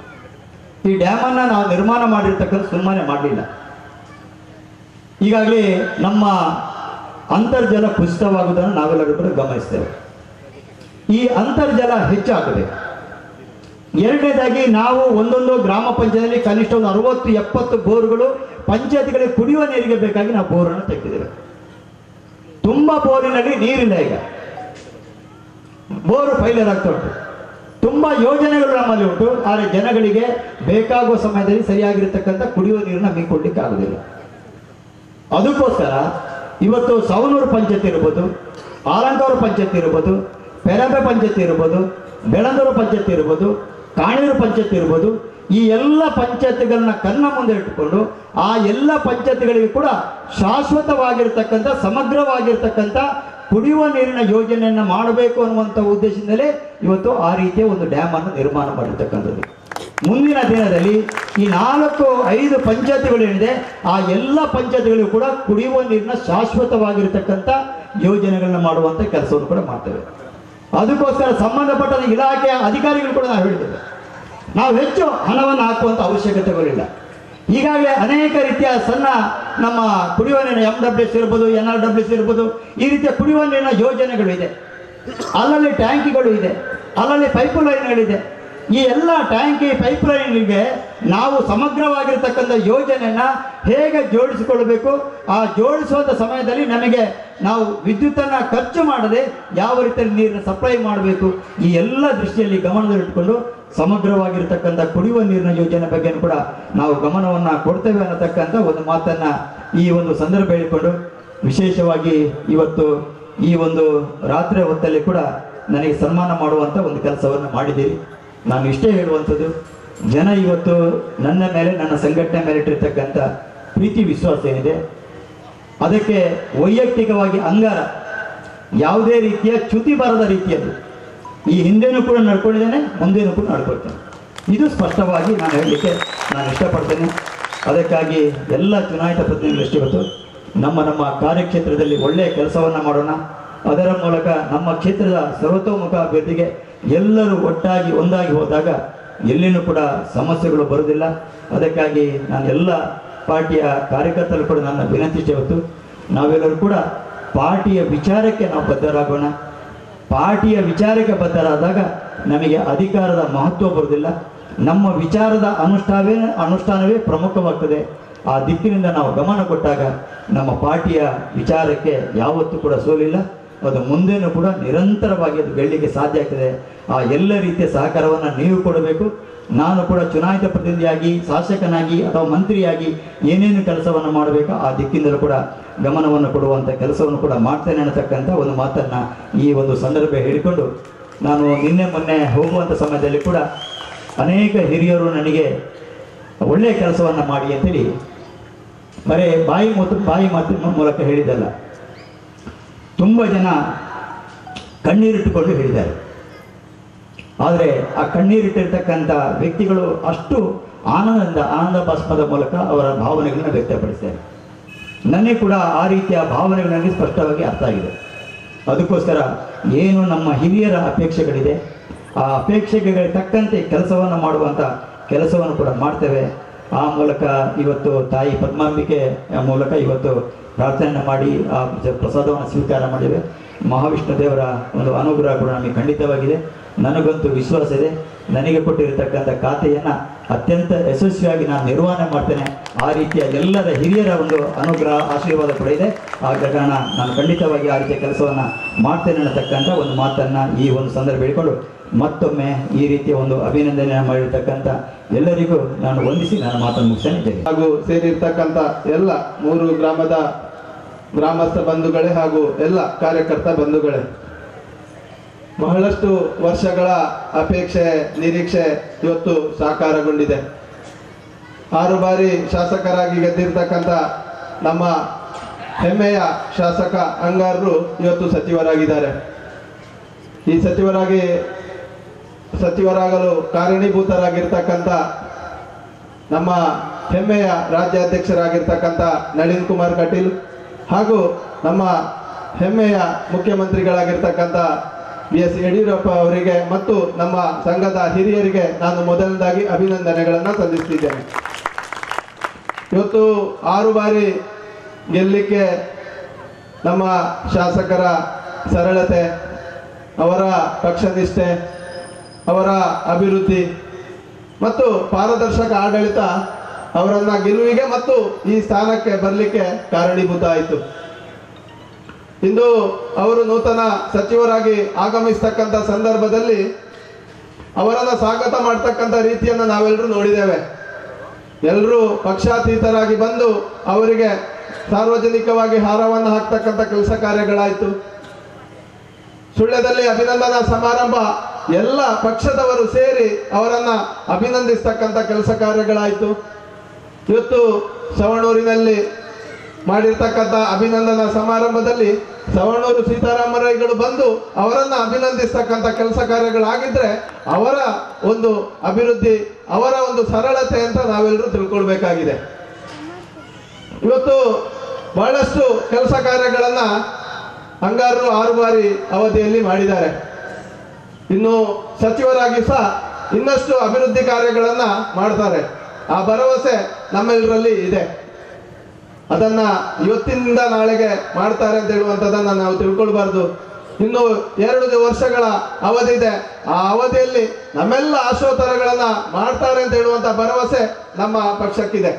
ಈ ಡ್ಯಾಮನ್ನು ನಾವು ನಿರ್ಮಾಣ ಮಾಡಿರ್ತಕ್ಕಂಥ ಸುಮ್ಮನೆ ಮಾಡಲಿಲ್ಲ ಈಗಾಗಲೇ ನಮ್ಮ ಅಂತರ್ಜಲ ಕುಸಿತವಾಗುವುದನ್ನು ನಾವೆಲ್ಲರೂ ಕೂಡ ಗಮನಿಸ್ತೇವೆ ಈ ಅಂತರ್ಜಲ ಹೆಚ್ಚಾಗಬೇಕು ಎರಡನೇದಾಗಿ ನಾವು ಒಂದೊಂದು ಗ್ರಾಮ ಪಂಚಾಯತಿಯಲ್ಲಿ ಕನಿಷ್ಠ ಒಂದು ಅರವತ್ತು ಎಪ್ಪತ್ತು ಬೋರ್ಗಳು ಪಂಚಾಯತಿಗಳಿಗೆ ಕುಡಿಯುವ ನೀರಿಗೆ ಬೇಕಾಗಿ ನಾವು ಬೋರನ್ನು ತೆಗೆದಿದ್ದೇವೆ ತುಂಬಾ ಬೋರಿನಲ್ಲಿ ನೀರಿಲ್ಲ ಈಗ ಬೋರು ಫೈಲರ್ ಆಗ್ತಾ ಉಂಟು ತುಂಬಾ ಯೋಜನೆಗಳು ನಮ್ಮಲ್ಲಿ ಉಂಟು ಆದರೆ ಜನಗಳಿಗೆ ಬೇಕಾಗುವ ಸಮಯದಲ್ಲಿ ಸರಿಯಾಗಿರ್ತಕ್ಕಂಥ ಕುಡಿಯುವ ನೀರನ್ನ ಮೀಕೊಡ್ಲಿಕ್ಕೆ ಆಗುದಿಲ್ಲ ಅದಕ್ಕೋಸ್ಕರ ಇವತ್ತು ಸವನೂರು ಪಂಚಾಯತ್ ಇರ್ಬೋದು ಆಲಂಕೂರು ಪಂಚಾಯತ್ ಇರ್ಬೋದು ಪೆರಬೆ ಪಂಚಾಯತ್ ಇರ್ಬೋದು ಬೆಳಂದೂರು ಪಂಚಾಯತ್ ಇರ್ಬೋದು ಕಾಣೂರು ಪಂಚಾಯತ್ ಇರ್ಬೋದು ಈ ಎಲ್ಲ ಪಂಚಾಯತ್ಗಳನ್ನ ಕನ್ನ ಮುಂದೆ ಇಟ್ಟುಕೊಂಡು ಆ ಎಲ್ಲ ಪಂಚಾಯತ್ಗಳಿಗೆ ಕೂಡ ಶಾಶ್ವತವಾಗಿರ್ತಕ್ಕಂಥ ಸಮಗ್ರವಾಗಿರ್ತಕ್ಕಂಥ ಕುಡಿಯುವ ನೀರಿನ ಯೋಜನೆಯನ್ನು ಮಾಡಬೇಕು ಅನ್ನುವಂಥ ಉದ್ದೇಶದಿಂದಲೇ ಇವತ್ತು ಆ ರೀತಿಯ ಒಂದು ಡ್ಯಾಮ್ ಅನ್ನು ನಿರ್ಮಾಣ ಮಾಡಿರ್ತಕ್ಕಂಥದ್ದು ಮುಂದಿನ ದಿನದಲ್ಲಿ ಈ ನಾಲ್ಕು ಐದು ಪಂಚಾಯತಿಗಳು ಏನಿದೆ ಆ ಎಲ್ಲ ಪಂಚಾಯತಿಗಳಿಗೂ ಕೂಡ ಕುಡಿಯುವ ನೀರಿನ ಶಾಶ್ವತವಾಗಿರ್ತಕ್ಕಂಥ ಯೋಜನೆಗಳನ್ನ ಮಾಡುವಂತ ಕೆಲಸವನ್ನು ಕೂಡ ಮಾಡ್ತೇವೆ ಅದಕ್ಕೋಸ್ಕರ ಸಂಬಂಧಪಟ್ಟ ಇಲಾಖೆಯ ಅಧಿಕಾರಿಗಳು ಕೂಡ ನಾವು ಹೇಳಿದ್ದೇವೆ ನಾವು ಹೆಚ್ಚು ಹಣವನ್ನು ಹಾಕುವಂತ ಅವಶ್ಯಕತೆಗಳಿಲ್ಲ ಈಗಾಗಲೇ ಅನೇಕ ರೀತಿಯ ಸಣ್ಣ ನಮ್ಮ ಕುಡಿಯುವ ನೀರಿನ ಎಂ ಡಬ್ಲ್ಯೂ ಎಸ್ ಇರ್ಬೋದು ಎನ್ ಆರ್ ಡಬ್ಲ್ಯೂ ಎಸ್ ಇರ್ಬೋದು ಈ ರೀತಿಯ ಕುಡಿಯುವ ನೀರಿನ ಯೋಜನೆಗಳು ಇದೆ ಅಲ್ಲಲ್ಲಿ ಟ್ಯಾಂಕಿಗಳು ಇದೆ ಅಲ್ಲಲ್ಲಿ ಪೈಪ್ ಲೈನ್ಗಳಿದೆ ಈ ಎಲ್ಲ ಟ್ಯಾಂಕಿ ಪೈಪ್ ಲೈನ್ಗೆ ನಾವು ಸಮಗ್ರವಾಗಿರ್ತಕ್ಕಂಥ ಯೋಜನೆಯನ್ನ ಹೇಗೆ ಜೋಡಿಸಿಕೊಳ್ಳಬೇಕು ಆ ಜೋಡಿಸುವಂಥ ಸಮಯದಲ್ಲಿ ನಮಗೆ ನಾವು ವಿದ್ಯುತ್ತನ್ನು ಖರ್ಚು ಮಾಡದೆ ಯಾವ ರೀತಿಯಲ್ಲಿ ನೀರನ್ನು ಸಪ್ಲೈ ಮಾಡಬೇಕು ಈ ಎಲ್ಲ ದೃಷ್ಟಿಯಲ್ಲಿ ಗಮನದಲ್ಲಿಟ್ಟುಕೊಂಡು ಸಮಗ್ರವಾಗಿರ್ತಕ್ಕಂಥ ಕುಡಿಯುವ ನೀರಿನ ಯೋಜನೆ ಬಗ್ಗೆ ಕೂಡ ನಾವು ಗಮನವನ್ನು ಕೊಡ್ತೇವೆ ಅನ್ನತಕ್ಕಂಥ ಒಂದು ಮಾತನ್ನ ಈ ಒಂದು ಸಂದರ್ಭ ಹೇಳಿಕೊಂಡು ವಿಶೇಷವಾಗಿ ಇವತ್ತು ಈ ಒಂದು ರಾತ್ರಿ ಹೊತ್ತಲ್ಲಿ ಕೂಡ ನನಗೆ ಸನ್ಮಾನ ಮಾಡುವಂಥ ಒಂದು ಕೆಲಸವನ್ನು ಮಾಡಿದ್ದೀರಿ ನಾನು ಇಷ್ಟೇ ಹೇಳುವಂಥದ್ದು ಜನ ಇವತ್ತು ನನ್ನ ಮೇಲೆ ನನ್ನ ಸಂಘಟನೆ ಮೇಲೆ ಇಟ್ಟಿರ್ತಕ್ಕಂಥ ಪ್ರೀತಿ ವಿಶ್ವಾಸ ಏನಿದೆ ಅದಕ್ಕೆ ವೈಯಕ್ತಿಕವಾಗಿ ಅಂಗಾರ ಯಾವುದೇ ರೀತಿಯ ಚ್ಯುತಿ ಬರದ ರೀತಿಯಲ್ಲಿ ಈ ಹಿಂದೆನೂ ಕೂಡ ನಡ್ಕೊಂಡಿದ್ದೇನೆ ಮುಂದೇನೂ ಕೂಡ ನಡ್ಕೊಳ್ತೇನೆ ಇದು ಸ್ಪಷ್ಟವಾಗಿ ನಾನು ಹೇಳಲಿಕ್ಕೆ ನಾನು ಇಷ್ಟಪಡ್ತೇನೆ ಅದಕ್ಕಾಗಿ ಎಲ್ಲ ಚುನಾಯಿತ ಪ್ರತಿನಿಧಿಗಳು ಇವತ್ತು ನಮ್ಮ ನಮ್ಮ ಕಾರ್ಯಕ್ಷೇತ್ರದಲ್ಲಿ ಒಳ್ಳೆಯ ಕೆಲಸವನ್ನು ಮಾಡೋಣ ಅದರ ಮೂಲಕ ನಮ್ಮ ಕ್ಷೇತ್ರದ ಸರ್ವತೋಮುಖ ಅಭಿವೃದ್ಧಿಗೆ ಎಲ್ಲರೂ ಒಟ್ಟಾಗಿ ಒಂದಾಗಿ ಹೋದಾಗ ಎಲ್ಲಿನೂ ಕೂಡ ಸಮಸ್ಯೆಗಳು ಬರುವುದಿಲ್ಲ ಅದಕ್ಕಾಗಿ ನಾನು ಎಲ್ಲ ಪಾರ್ಟಿಯ ಕಾರ್ಯಕರ್ತರು ಕೂಡ ನನ್ನ ವಿನಂತಿ ಇಷ್ಟೇ ಹೊತ್ತು ನಾವೆಲ್ಲರೂ ಕೂಡ ಪಾರ್ಟಿಯ ವಿಚಾರಕ್ಕೆ ನಾವು ಬದ್ಧರಾಗೋಣ ಪಾರ್ಟಿಯ ವಿಚಾರಕ್ಕೆ ಬದ್ಧರಾದಾಗ ನಮಗೆ ಅಧಿಕಾರದ ಮಹತ್ವ ಬರುವುದಿಲ್ಲ ನಮ್ಮ ವಿಚಾರದ ಅನುಷ್ಠಾನವೇ ಅನುಷ್ಠಾನವೇ ಪ್ರಮುಖವಾಗ್ತದೆ ಆ ದಿಕ್ಕಿನಿಂದ ನಾವು ಗಮನ ಕೊಟ್ಟಾಗ ನಮ್ಮ ಪಾರ್ಟಿಯ ವಿಚಾರಕ್ಕೆ ಯಾವತ್ತೂ ಕೂಡ ಸೋಲಿಲ್ಲ ಅದು ಮುಂದೇನೂ ಕೂಡ ನಿರಂತರವಾಗಿ ಅದು ಗೆಲ್ಲಲಿಕ್ಕೆ ಸಾಧ್ಯ ಆಗ್ತದೆ ಆ ಎಲ್ಲ ರೀತಿಯ ಸಹಕಾರವನ್ನು ನೀವು ಕೊಡಬೇಕು ನಾನು ಕೂಡ ಚುನಾಯಿತ ಪ್ರತಿನಿಧಿಯಾಗಿ ಶಾಸಕನಾಗಿ ಅಥವಾ ಮಂತ್ರಿಯಾಗಿ ಏನೇನು ಕೆಲಸವನ್ನು ಮಾಡಬೇಕು ಆ ದಿಕ್ಕಿಂದಲೂ ಕೂಡ ಗಮನವನ್ನು ಕೊಡುವಂಥ ಕೆಲಸವನ್ನು ಕೂಡ ಮಾಡ್ತೇನೆ ಅನ್ನತಕ್ಕಂಥ ಒಂದು ಮಾತನ್ನು ಈ ಒಂದು ಸಂದರ್ಭ ಹೇಳಿಕೊಂಡು ನಾನು ನಿನ್ನೆ ಮೊನ್ನೆ ಹೋಗುವಂಥ ಸಮಯದಲ್ಲಿ ಕೂಡ ಅನೇಕ ಹಿರಿಯರು ನನಗೆ ಒಳ್ಳೆಯ ಕೆಲಸವನ್ನು ಮಾಡಿ ಅಂತೇಳಿ ಬರೇ ಬಾಯಿ ಮತ್ತು ಬಾಯಿ ಮಾತಿನ ಮೂಲಕ ಹೇಳಿದ್ದಲ್ಲ ತುಂಬ ಜನ ಕಣ್ಣೀರಿಟ್ಟುಕೊಂಡು ಹೇಳಿದ್ದಾರೆ ಆದರೆ ಆ ಕಣ್ಣೀರಿಟ್ಟಿರ್ತಕ್ಕಂಥ ವ್ಯಕ್ತಿಗಳು ಅಷ್ಟು ಆನಂದದಿಂದ ಆನಂದ ಭಾಷ್ಪದ ಮೂಲಕ ಅವರ ಭಾವನೆಗಳನ್ನ ವ್ಯಕ್ತಪಡಿಸ್ತಾರೆ ನನಗೆ ಕೂಡ ಆ ರೀತಿಯ ಭಾವನೆಗಳು ನನಗೆ ಸ್ಪಷ್ಟವಾಗಿ ಅರ್ಥ ಆಗಿದೆ ಅದಕ್ಕೋಸ್ಕರ ಏನು ನಮ್ಮ ಹಿರಿಯರ ಅಪೇಕ್ಷೆಗಳಿದೆ ಆ ಅಪೇಕ್ಷೆಗಳಿಗೆ ತಕ್ಕಂತೆ ಕೆಲಸವನ್ನು ಮಾಡುವಂಥ ಕೆಲಸವನ್ನು ಕೂಡ ಮಾಡ್ತೇವೆ ಆ ಮೂಲಕ ಇವತ್ತು ತಾಯಿ ಪದ್ಮಾಂಬಿಕೆ ಮೂಲಕ ಇವತ್ತು ಪ್ರಾರ್ಥನೆಯನ್ನು ಮಾಡಿ ಆ ಪ್ರಸಾದವನ್ನು ಸ್ವೀಕಾರ ಮಾಡಿವೆ ಮಹಾವಿಷ್ಣು ದೇವರ ಒಂದು ಅನುಗ್ರಹ ಕೂಡ ನಮಗೆ ಖಂಡಿತವಾಗಿದೆ ನನಗಂತೂ ವಿಶ್ವಾಸ ಇದೆ ನನಗೆ ಕೊಟ್ಟಿರತಕ್ಕಂಥ ಖಾತೆಯನ್ನು ಅತ್ಯಂತ ಯಶಸ್ವಿಯಾಗಿ ನಾನು ನಿರ್ವಹಣೆ ಮಾಡ್ತೇನೆ ಆ ರೀತಿಯ ಎಲ್ಲರ ಹಿರಿಯರ ಒಂದು ಅನುಗ್ರಹ ಆಶೀರ್ವಾದ ಕೂಡ ಇದೆ ಆ ಕಾರಣ ನಾನು ಖಂಡಿತವಾಗಿ ಆ ರೀತಿಯ ಕೆಲಸವನ್ನು ಮಾಡ್ತೇನೆ ಅನ್ನತಕ್ಕಂಥ ಒಂದು ಮಾತನ್ನು ಈ ಒಂದು ಸಂದರ್ಭ ಹೇಳಿಕೊಂಡು ಮತ್ತೊಮ್ಮೆ ಈ ರೀತಿಯ ಒಂದು ಅಭಿನಂದನೆ ಮಾಡಿರ್ತಕ್ಕಂಥ ಎಲ್ಲರಿಗೂ ನಾನು ವಂದಿಸಿ ನಾನು ಮಾತನ್ನು ಮುಗಿಸ್ತೇನೆ ಜೈ ಹಿಂದ್. ಹಾಗೂ ಸೇರಿರ್ತಕ್ಕಂಥ ಎಲ್ಲ ಮೂರು ಗ್ರಾಮದ ಗ್ರಾಮಸ್ಥ ಬಂಧುಗಳೇ ಹಾಗೂ ಎಲ್ಲ ಕಾರ್ಯಕರ್ತ ಬಂಧುಗಳೇ ಬಹಳಷ್ಟು ವರ್ಷಗಳ ಅಪೇಕ್ಷೆ ನಿರೀಕ್ಷೆ ಇವತ್ತು ಸಾಕಾರಗೊಂಡಿದೆ ಆರು ಬಾರಿ ಶಾಸಕರಾಗಿ ಗೆದ್ದಿರ್ತಕ್ಕಂಥ ನಮ್ಮ ಹೆಮ್ಮೆಯ ಶಾಸಕ ಅಂಗಾರರು ಇವತ್ತು ಸಚಿವರಾಗಿದ್ದಾರೆ ಈ ಸಚಿವರಾಗಿ ಸಚಿವರಾಗಲು ಕಾರಣೀಭೂತರಾಗಿರ್ತಕ್ಕಂಥ ನಮ್ಮ ಹೆಮ್ಮೆಯ ರಾಜ್ಯಾಧ್ಯಕ್ಷರಾಗಿರ್ತಕ್ಕಂಥ ನಳಿನ್ ಕುಮಾರ್ ಕಟೀಲ್ ಹಾಗೂ ನಮ್ಮ ಹೆಮ್ಮೆಯ ಮುಖ್ಯಮಂತ್ರಿಗಳಾಗಿರ್ತಕ್ಕಂಥ ಬಿ ಎಸ್ ಯಡಿಯೂರಪ್ಪ ಅವರಿಗೆ ಮತ್ತು ನಮ್ಮ ಸಂಘದ ಹಿರಿಯರಿಗೆ ನಾನು ಮೊದಲನೇದಾಗಿ ಅಭಿನಂದನೆಗಳನ್ನು ಸಲ್ಲಿಸ್ತಿದ್ದೇನೆ ಇವತ್ತು ಆರು ಬಾರಿ ಗೆಲ್ಲಲಿಕ್ಕೆ ನಮ್ಮ ಶಾಸಕರ ಸರಳತೆ ಅವರ ಪಕ್ಷನಿಷ್ಠೆ ಅವರ ಅಭಿವೃದ್ಧಿ ಮತ್ತು ಪಾರದರ್ಶಕ ಆಡಳಿತ ಅವರನ್ನ ಗೆಲುವಿಗೆ ಮತ್ತು ಈ ಸ್ಥಾನಕ್ಕೆ ಬರಲಿಕ್ಕೆ ಕಾರಣೀಭೂತ ಆಯಿತು ಇಂದು ಅವರು ನೂತನ ಸಚಿವರಾಗಿ ಆಗಮಿಸ್ತಕ್ಕಂಥ ಸಂದರ್ಭದಲ್ಲಿ ಅವರನ್ನ ಸ್ವಾಗತ ಮಾಡ್ತಕ್ಕಂಥ ರೀತಿಯನ್ನು ನಾವೆಲ್ಲರೂ ನೋಡಿದ್ದೇವೆ ಎಲ್ಲರೂ ಪಕ್ಷಾತೀತರಾಗಿ ಬಂದು ಅವರಿಗೆ ಸಾರ್ವಜನಿಕವಾಗಿ ಹಾರವನ್ನು ಹಾಕ್ತಕ್ಕಂಥ ಕೆಲಸ ಕಾರ್ಯಗಳಾಯಿತು ಸುಳ್ಯದಲ್ಲಿ ಅಭಿನಂದನಾ ಸಮಾರಂಭ ಎಲ್ಲ ಪಕ್ಷದವರು ಸೇರಿ ಅವರನ್ನ ಅಭಿನಂದಿಸ್ತಕ್ಕಂಥ ಕೆಲಸ ಕಾರ್ಯಗಳಾಯಿತು ಇವತ್ತು ಸವಣೂರಿನಲ್ಲಿ ಮಾಡಿರ್ತಕ್ಕಂಥ ಅಭಿನಂದನಾ ಸಮಾರಂಭದಲ್ಲಿ ಸವಣೂರು ಸೀತಾರಾಮರಾಯಿಗಳು ಬಂದು ಅವರನ್ನ ಅಭಿನಂದಿಸ್ತಕ್ಕಂಥ ಕೆಲಸ ಕಾರ್ಯಗಳಾಗಿದ್ರೆ ಅವರ ಒಂದು ಅಭಿವೃದ್ಧಿ ಅವರ ಒಂದು ಸರಳತೆ ಅಂತ ನಾವೆಲ್ಲರೂ ತಿಳ್ಕೊಳ್ಬೇಕಾಗಿದೆ ಇವತ್ತು ಬಹಳಷ್ಟು ಕೆಲಸ ಕಾರ್ಯಗಳನ್ನ ಅಂಗಾರರು ಆರು ಬಾರಿ ಅವಧಿಯಲ್ಲಿ ಮಾಡಿದ್ದಾರೆ ಇನ್ನು ಸಚಿವರಾಗಿ ಸಹ ಇನ್ನಷ್ಟು ಅಭಿವೃದ್ಧಿ ಕಾರ್ಯಗಳನ್ನ ಮಾಡ್ತಾರೆ ಆ ಭರವಸೆ ನಮ್ಮೆಲ್ಲರಲ್ಲಿ ಇದೆ ಅದನ್ನ ಇವತ್ತಿನಿಂದ ನಾಳೆಗೆ ಮಾಡ್ತಾರೆ ಅಂತ ಹೇಳುವಂಥದ್ದನ್ನ ನಾವು ತಿಳ್ಕೊಳ್ಬಾರ್ದು ಇನ್ನು ಎರಡು ವರ್ಷಗಳ ಅವಧಿ ಇದೆ ಆ ಅವಧಿಯಲ್ಲಿ ನಮ್ಮೆಲ್ಲ ಆಶೋತ್ತರಗಳನ್ನ ಮಾಡ್ತಾರೆ ಅಂತ ಹೇಳುವಂತ ಭರವಸೆ ನಮ್ಮ ಪಕ್ಷಕ್ಕಿದೆ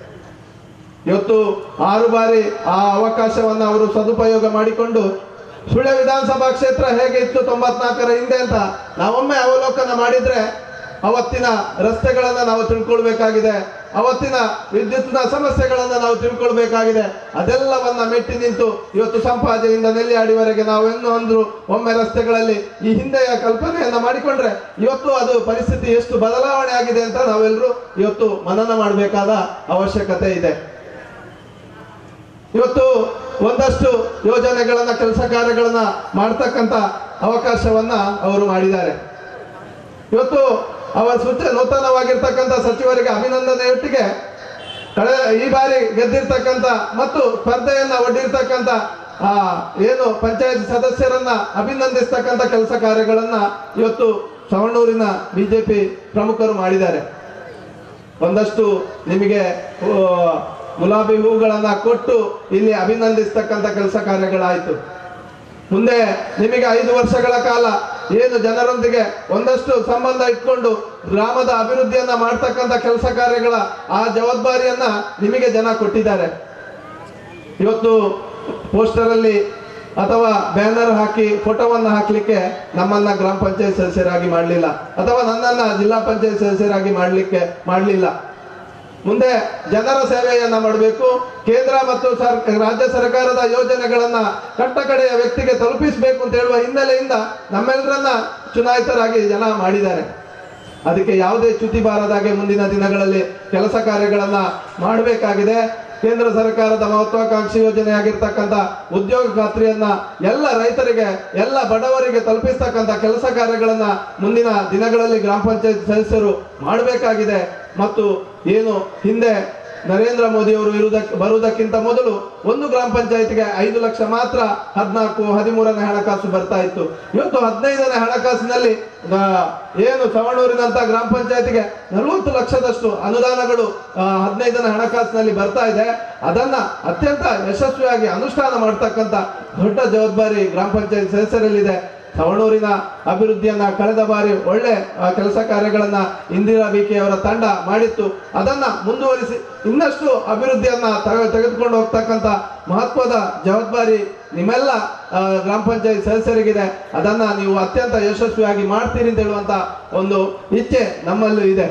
ಇವತ್ತು ಆರು ಬಾರಿ ಆ ಅವಕಾಶವನ್ನು ಅವರು ಸದುಪಯೋಗ ಮಾಡಿಕೊಂಡು ಸುಳ್ಯ ವಿಧಾನಸಭಾ ಕ್ಷೇತ್ರ ಹೇಗೆ ಇತ್ತು ತೊಂಬತ್ನಾಲ್ಕರ ಹಿಂದೆ ಅಂತ ನಾವೊಮ್ಮೆ ಅವಲೋಕನ ಮಾಡಿದ್ರೆ ಅವತ್ತಿನ ರಸ್ತೆಗಳನ್ನ ನಾವು ತಿಳ್ಕೊಳ್ಬೇಕಾಗಿದೆ ಅವತ್ತಿನ ವಿದ್ಯುತ್ನ ಸಮಸ್ಯೆಗಳನ್ನ ನಾವು ತಿಳ್ಕೊಳ್ಬೇಕಾಗಿದೆ ಅದೆಲ್ಲವನ್ನ ಮೆಟ್ಟಿ ನಿಂತು ಇವತ್ತು ಸಂಪಾಜೆಯಿಂದ ನೆಲ್ಲಿಯಾಡಿವರೆಗೆ ನಾವು ಇನ್ನೂ ಅಂದ್ರು ಒಮ್ಮೆ ರಸ್ತೆಗಳಲ್ಲಿ ಈ ಹಿಂದೆಯ ಕಲ್ಪನೆಯನ್ನ ಮಾಡಿಕೊಂಡ್ರೆ ಇವತ್ತು ಅದು ಪರಿಸ್ಥಿತಿ ಎಷ್ಟು ಬದಲಾವಣೆ ಆಗಿದೆ ಅಂತ ನಾವೆಲ್ಲರೂ ಇವತ್ತು ಮನನ ಮಾಡಬೇಕಾದ ಅವಶ್ಯಕತೆ ಇದೆ ಇವತ್ತು ಒಂದಷ್ಟು ಯೋಜನೆಗಳನ್ನ ಕೆಲಸ ಕಾರ್ಯಗಳನ್ನ ಮಾಡ್ತಕ್ಕಂಥ ಅವಕಾಶವನ್ನ ಅವರು ಮಾಡಿದ್ದಾರೆ ಇವತ್ತು ಅವರ ಸುತ್ತ ನೂತನವಾಗಿರ್ತಕ್ಕಂಥ ಸಚಿವರಿಗೆ ಅಭಿನಂದನೆಯೊಟ್ಟಿಗೆ ಕಳೆದ ಈ ಬಾರಿ ಗೆದ್ದಿರ್ತಕ್ಕಂಥ ಮತ್ತು ಸ್ಪರ್ಧೆಯನ್ನ ಒಡ್ಡಿರ್ತಕ್ಕಂಥ ಆ ಏನು ಪಂಚಾಯತ್ ಸದಸ್ಯರನ್ನ ಅಭಿನಂದಿಸ್ತಕ್ಕಂಥ ಕೆಲಸ ಕಾರ್ಯಗಳನ್ನ ಇವತ್ತು ಸವಣೂರಿನ ಬಿಜೆಪಿ ಪ್ರಮುಖರು ಮಾಡಿದ್ದಾರೆ ಒಂದಷ್ಟು ನಿಮಗೆ ಆ, ಗುಲಾಬಿ ಹೂಗಳನ್ನ ಕೊಟ್ಟು ಇಲ್ಲಿ ಅಭಿನಂದಿಸ್ತಕ್ಕಂಥ ಕೆಲಸ ಕಾರ್ಯಗಳಾಯಿತು ಮುಂದೆ ನಿಮಗೆ ಐದು ವರ್ಷಗಳ ಕಾಲ ಏನು ಜನರೊಂದಿಗೆ ಒಂದಷ್ಟು ಸಂಬಂಧ ಇಟ್ಕೊಂಡು ಗ್ರಾಮದ ಅಭಿವೃದ್ಧಿಯನ್ನ ಮಾಡ್ತಕ್ಕಂಥ ಕೆಲಸ ಕಾರ್ಯಗಳ ಆ ಜವಾಬ್ದಾರಿಯನ್ನ ನಿಮಗೆ ಜನ ಕೊಟ್ಟಿದ್ದಾರೆ ಇವತ್ತು ಪೋಸ್ಟರ್ ಅಲ್ಲಿ ಅಥವಾ ಬ್ಯಾನರ್ ಹಾಕಿ ಫೋಟೋವನ್ನ ಹಾಕ್ಲಿಕ್ಕೆ ನಮ್ಮನ್ನ ಗ್ರಾಮ ಪಂಚಾಯತ್ ಸದಸ್ಯರಾಗಿ ಮಾಡಲಿಲ್ಲ ಅಥವಾ ನನ್ನನ್ನ ಜಿಲ್ಲಾ ಪಂಚಾಯತ್ ಸದಸ್ಯರಾಗಿ ಮಾಡಲಿಕ್ಕೆ ಮಾಡಲಿಲ್ಲ ಮುಂದೆ ಜನರ ಸೇವೆಯನ್ನ ಮಾಡಬೇಕು ಕೇಂದ್ರ ಮತ್ತು ಸರ್ ರಾಜ್ಯ ಸರ್ಕಾರದ ಯೋಜನೆಗಳನ್ನ ಕಟ್ಟ ಕಡೆಯ ವ್ಯಕ್ತಿಗೆ ತಲುಪಿಸಬೇಕು ಅಂತ ಹೇಳುವ ಹಿನ್ನೆಲೆಯಿಂದ ನಮ್ಮೆಲ್ಲರನ್ನ ಚುನಾಯಿತರಾಗಿ ಜನ ಮಾಡಿದ್ದಾರೆ ಅದಕ್ಕೆ ಯಾವುದೇ ಚ್ಯುತಿ ಬಾರದಾಗೆ ಮುಂದಿನ ದಿನಗಳಲ್ಲಿ ಕೆಲಸ ಕಾರ್ಯಗಳನ್ನ ಮಾಡಬೇಕಾಗಿದೆ ಕೇಂದ್ರ ಸರ್ಕಾರದ ಮಹತ್ವಾಕಾಂಕ್ಷಿ ಯೋಜನೆಯಾಗಿರ್ತಕ್ಕಂಥ ಉದ್ಯೋಗ ಖಾತ್ರಿಯನ್ನ ಎಲ್ಲ ರೈತರಿಗೆ ಎಲ್ಲ ಬಡವರಿಗೆ ತಲುಪಿಸ್ತಕ್ಕಂಥ ಕೆಲಸ ಕಾರ್ಯಗಳನ್ನ ಮುಂದಿನ ದಿನಗಳಲ್ಲಿ ಗ್ರಾಮ ಪಂಚಾಯತ್ ಸದಸ್ಯರು ಮಾಡಬೇಕಾಗಿದೆ ಮತ್ತು ಏನು ಹಿಂದೆ ನರೇಂದ್ರ ಮೋದಿ ಅವರು ಇರುವುದಕ್ಕೆ ಬರುವುದಕ್ಕಿಂತ ಮೊದಲು ಒಂದು ಗ್ರಾಮ ಪಂಚಾಯತ್ಗೆ ಐದು ಲಕ್ಷ ಮಾತ್ರ ಹದಿನಾಲ್ಕು ಹದಿಮೂರನೇ ಹಣಕಾಸು ಬರ್ತಾ ಇತ್ತು ಇವತ್ತು ಹದಿನೈದನೇ ಹಣಕಾಸಿನಲ್ಲಿ ಆ, ಏನು ಸವಣೂರಿನಂತ ಗ್ರಾಮ ಪಂಚಾಯತಿಗೆ ನಲವತ್ತು ಲಕ್ಷದಷ್ಟು ಅನುದಾನಗಳು ಆ, ಹದಿನೈದನೇ ಹಣಕಾಸಿನಲ್ಲಿ ಬರ್ತಾ ಇದೆ ಅದನ್ನ ಅತ್ಯಂತ ಯಶಸ್ವಿಯಾಗಿ ಅನುಷ್ಠಾನ ಮಾಡ್ತಕ್ಕಂಥ ದೊಡ್ಡ ಜವಾಬ್ದಾರಿ ಗ್ರಾಮ ಪಂಚಾಯತ್ ಸದಸ್ಯರಲ್ಲಿದೆ ಸವಣೂರಿನ ಅಭಿವೃದ್ಧಿಯನ್ನ ಕಳೆದ ಬಾರಿ ಒಳ್ಳೆ ಆ, ಕೆಲಸ ಕಾರ್ಯಗಳನ್ನ ಇಂದಿರಾ ಬಿಕೆ ಅವರ ತಂಡ ಮಾಡಿತ್ತು ಅದನ್ನ ಮುಂದುವರಿಸಿ ಇನ್ನಷ್ಟು ಅಭಿವೃದ್ಧಿಯನ್ನ ತಗ- ತೆಗೆದುಕೊಂಡು ಹೋಗ್ತಕ್ಕಂಥ ಮಹತ್ವದ ಜವಾಬ್ದಾರಿ ನಿಮ್ಮೆಲ್ಲ ಆ, ಗ್ರಾಮ ಪಂಚಾಯತ್ ಸದಸ್ಯರಿಗಿದೆ ಅದನ್ನ ನೀವು ಅತ್ಯಂತ ಯಶಸ್ವಿಯಾಗಿ ಮಾಡ್ತೀರಿ ಅಂತ ಹೇಳುವಂತ ಒಂದು ಇಚ್ಛೆ ನಮ್ಮಲ್ಲೂ ಇದೆ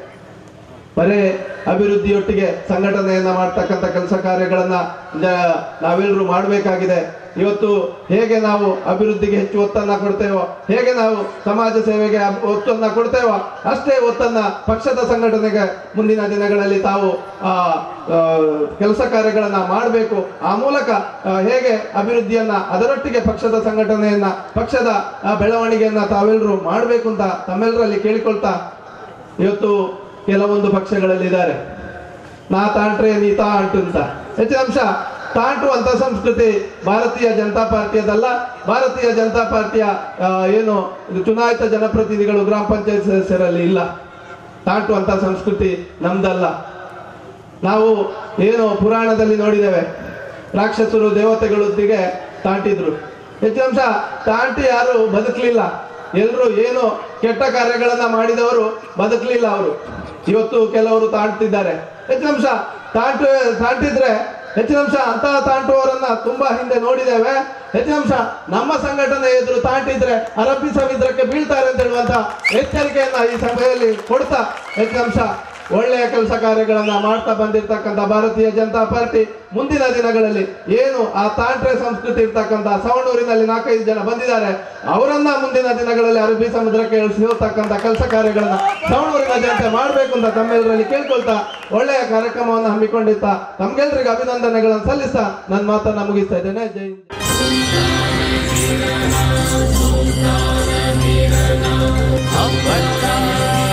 ಬರೇ ಅಭಿವೃದ್ಧಿಯೊಟ್ಟಿಗೆ ಸಂಘಟನೆಯನ್ನ ಮಾಡ್ತಕ್ಕಂಥ ಕೆಲಸ ಕಾರ್ಯಗಳನ್ನ ಜ- ನಾವೆಲ್ಲರೂ ಮಾಡಬೇಕಾಗಿದೆ ಇವತ್ತು ಹೇಗೆ ನಾವು ಅಭಿವೃದ್ಧಿಗೆ ಹೆಚ್ಚು ಒತ್ತನ್ನ ಕೊಡ್ತೇವೋ ಹೇಗೆ ನಾವು ಸಮಾಜ ಸೇವೆಗೆ ಅಬ್- ಒತ್ತನ್ನ ಕೊಡ್ತೇವೋ ಅಷ್ಟೇ ಒತ್ತನ್ನ ಪಕ್ಷದ ಸಂಘಟನೆಗೆ ಮುಂದಿನ ದಿನಗಳಲ್ಲಿ ತಾವು ಆ ಕೆಲಸ ಕಾರ್ಯಗಳನ್ನ ಮಾಡಬೇಕು ಆ ಮೂಲಕ ಆ, ಹೇಗೆ ಅಭಿವೃದ್ಧಿಯನ್ನ ಅದರೊಟ್ಟಿಗೆ ಪಕ್ಷದ ಸಂಘಟನೆಯನ್ನ ಪಕ್ಷದ ಆ, ಬೆಳವಣಿಗೆಯನ್ನ ತಾವೆಲ್ಲರೂ ಮಾಡಬೇಕು ಅಂತ ತಮ್ಮೆಲ್ಲರಲ್ಲಿ ಕೇಳಿಕೊಳ್ತಾ ಇವತ್ತು ಕೆಲವೊಂದು ಪಕ್ಷಗಳಲ್ಲಿದ್ದಾರೆ ನಾ ತಾಂಟ್ರೆ ನೀ ತಾ ಅಂಟು ಅಂತ ಹೆಚ್ಚಿನ ಅಂಶ ತಾಂಟು ಅಂತ ಸಂಸ್ಕೃತಿ ಭಾರತೀಯ ಜನತಾ ಪಾರ್ಟಿಯದಲ್ಲ ಭಾರತೀಯ ಜನತಾ ಪಾರ್ಟಿಯ ಆ, ಏನು ಇದು ಚುನಾಯಿತ ಜನಪ್ರತಿನಿಧಿಗಳು ಗ್ರಾಮ ಪಂಚಾಯತ್ ಸದಸ್ಯರಲ್ಲಿ ಇಲ್ಲ ತಾಂಟು ಅಂತ ಸಂಸ್ಕೃತಿ ನಮ್ದಲ್ಲ ನಾವು ಏನು ಪುರಾಣದಲ್ಲಿ ನೋಡಿದ್ದೇವೆ ರಾಕ್ಷಸರು ದೇವತೆಗಳೊಂದಿಗೆ ತಾಂಟಿದ್ರು ಹೆಚ್ಚಿನ ಅಂಶ ತಾಂಟಿ ಯಾರು ಬದುಕಲಿಲ್ಲ ಎಲ್ಲರೂ ಏನು ಕೆಟ್ಟ ಕಾರ್ಯಗಳನ್ನ ಮಾಡಿದವರು ಬದುಕಲಿಲ್ಲ ಅವರು ಇವತ್ತು ಕೆಲವರು ತಾಂಟ್ತಿದ್ದಾರೆ ಹೆಚ್ಚಿನ ಅಂಶ ತಾಂಟು ತಾಂಟಿದ್ರೆ ಹೆಚ್ಚಿನ ಅಂಶ ಅಂತಹ ತಾಂಟುವವರನ್ನ ತುಂಬಾ ಹಿಂದೆ ನೋಡಿದ್ದೇವೆ ಹೆಚ್ಚಿನ ಅಂಶ ನಮ್ಮ ಸಂಘಟನೆ ಎದುರು ತಾಂಟಿದ್ರೆ ಅರಬ್ಬಿ ಸಮುದ್ರಕ್ಕೆ ಬೀಳ್ತಾರೆ ಅಂತ ಹೇಳುವಂತ ಎಚ್ಚರಿಕೆಯನ್ನ ಈ ಸಭೆಯಲ್ಲಿ ಕೊಡ್ತಾ ಹೆಚ್ಚಿನ ಅಂಶ ಒಳ್ಳೆಯ ಕೆಲಸ ಕಾರ್ಯಗಳನ್ನ ಮಾಡ್ತಾ ಬಂದಿರತಕ್ಕಂಥ ಭಾರತೀಯ ಜನತಾ ಪಾರ್ಟಿ ಮುಂದಿನ ದಿನಗಳಲ್ಲಿ ಏನು ಆ ತಾಂಟ್ರೆ ಸಂಸ್ಕೃತಿ ಇರ್ತಕ್ಕಂಥ ಸವಣೂರಿನಲ್ಲಿ ನಾಲ್ಕೈದು ಜನ ಬಂದಿದ್ದಾರೆ ಅವರನ್ನ ಮುಂದಿನ ದಿನಗಳಲ್ಲಿ ಅರಬ್ಬಿ ಸಮುದ್ರಕ್ಕೆ ಇಳಿಸಿರ್ತಕ್ಕಂಥ ಕೆಲಸ ಕಾರ್ಯಗಳನ್ನ ಸವಣೂರಿನ ಜನತೆ ಮಾಡಬೇಕು ಅಂತ ತಮ್ಮೆಲ್ಲರಲ್ಲಿ ಕೇಳ್ಕೊಳ್ತಾ ಒಳ್ಳೆಯ ಕಾರ್ಯಕ್ರಮವನ್ನು ಹಮ್ಮಿಕೊಂಡಿರ್ತಾ ತಮ್ಗೆಲ್ರಿಗೂ ಅಭಿನಂದನೆಗಳನ್ನು ಸಲ್ಲಿಸ್ತಾ ನನ್ನ ಮಾತನ್ನ ಮುಗಿಸ್ತಾ ಇದ್ದೇನೆ ಜೈ ಹಿಂದ್. अवतार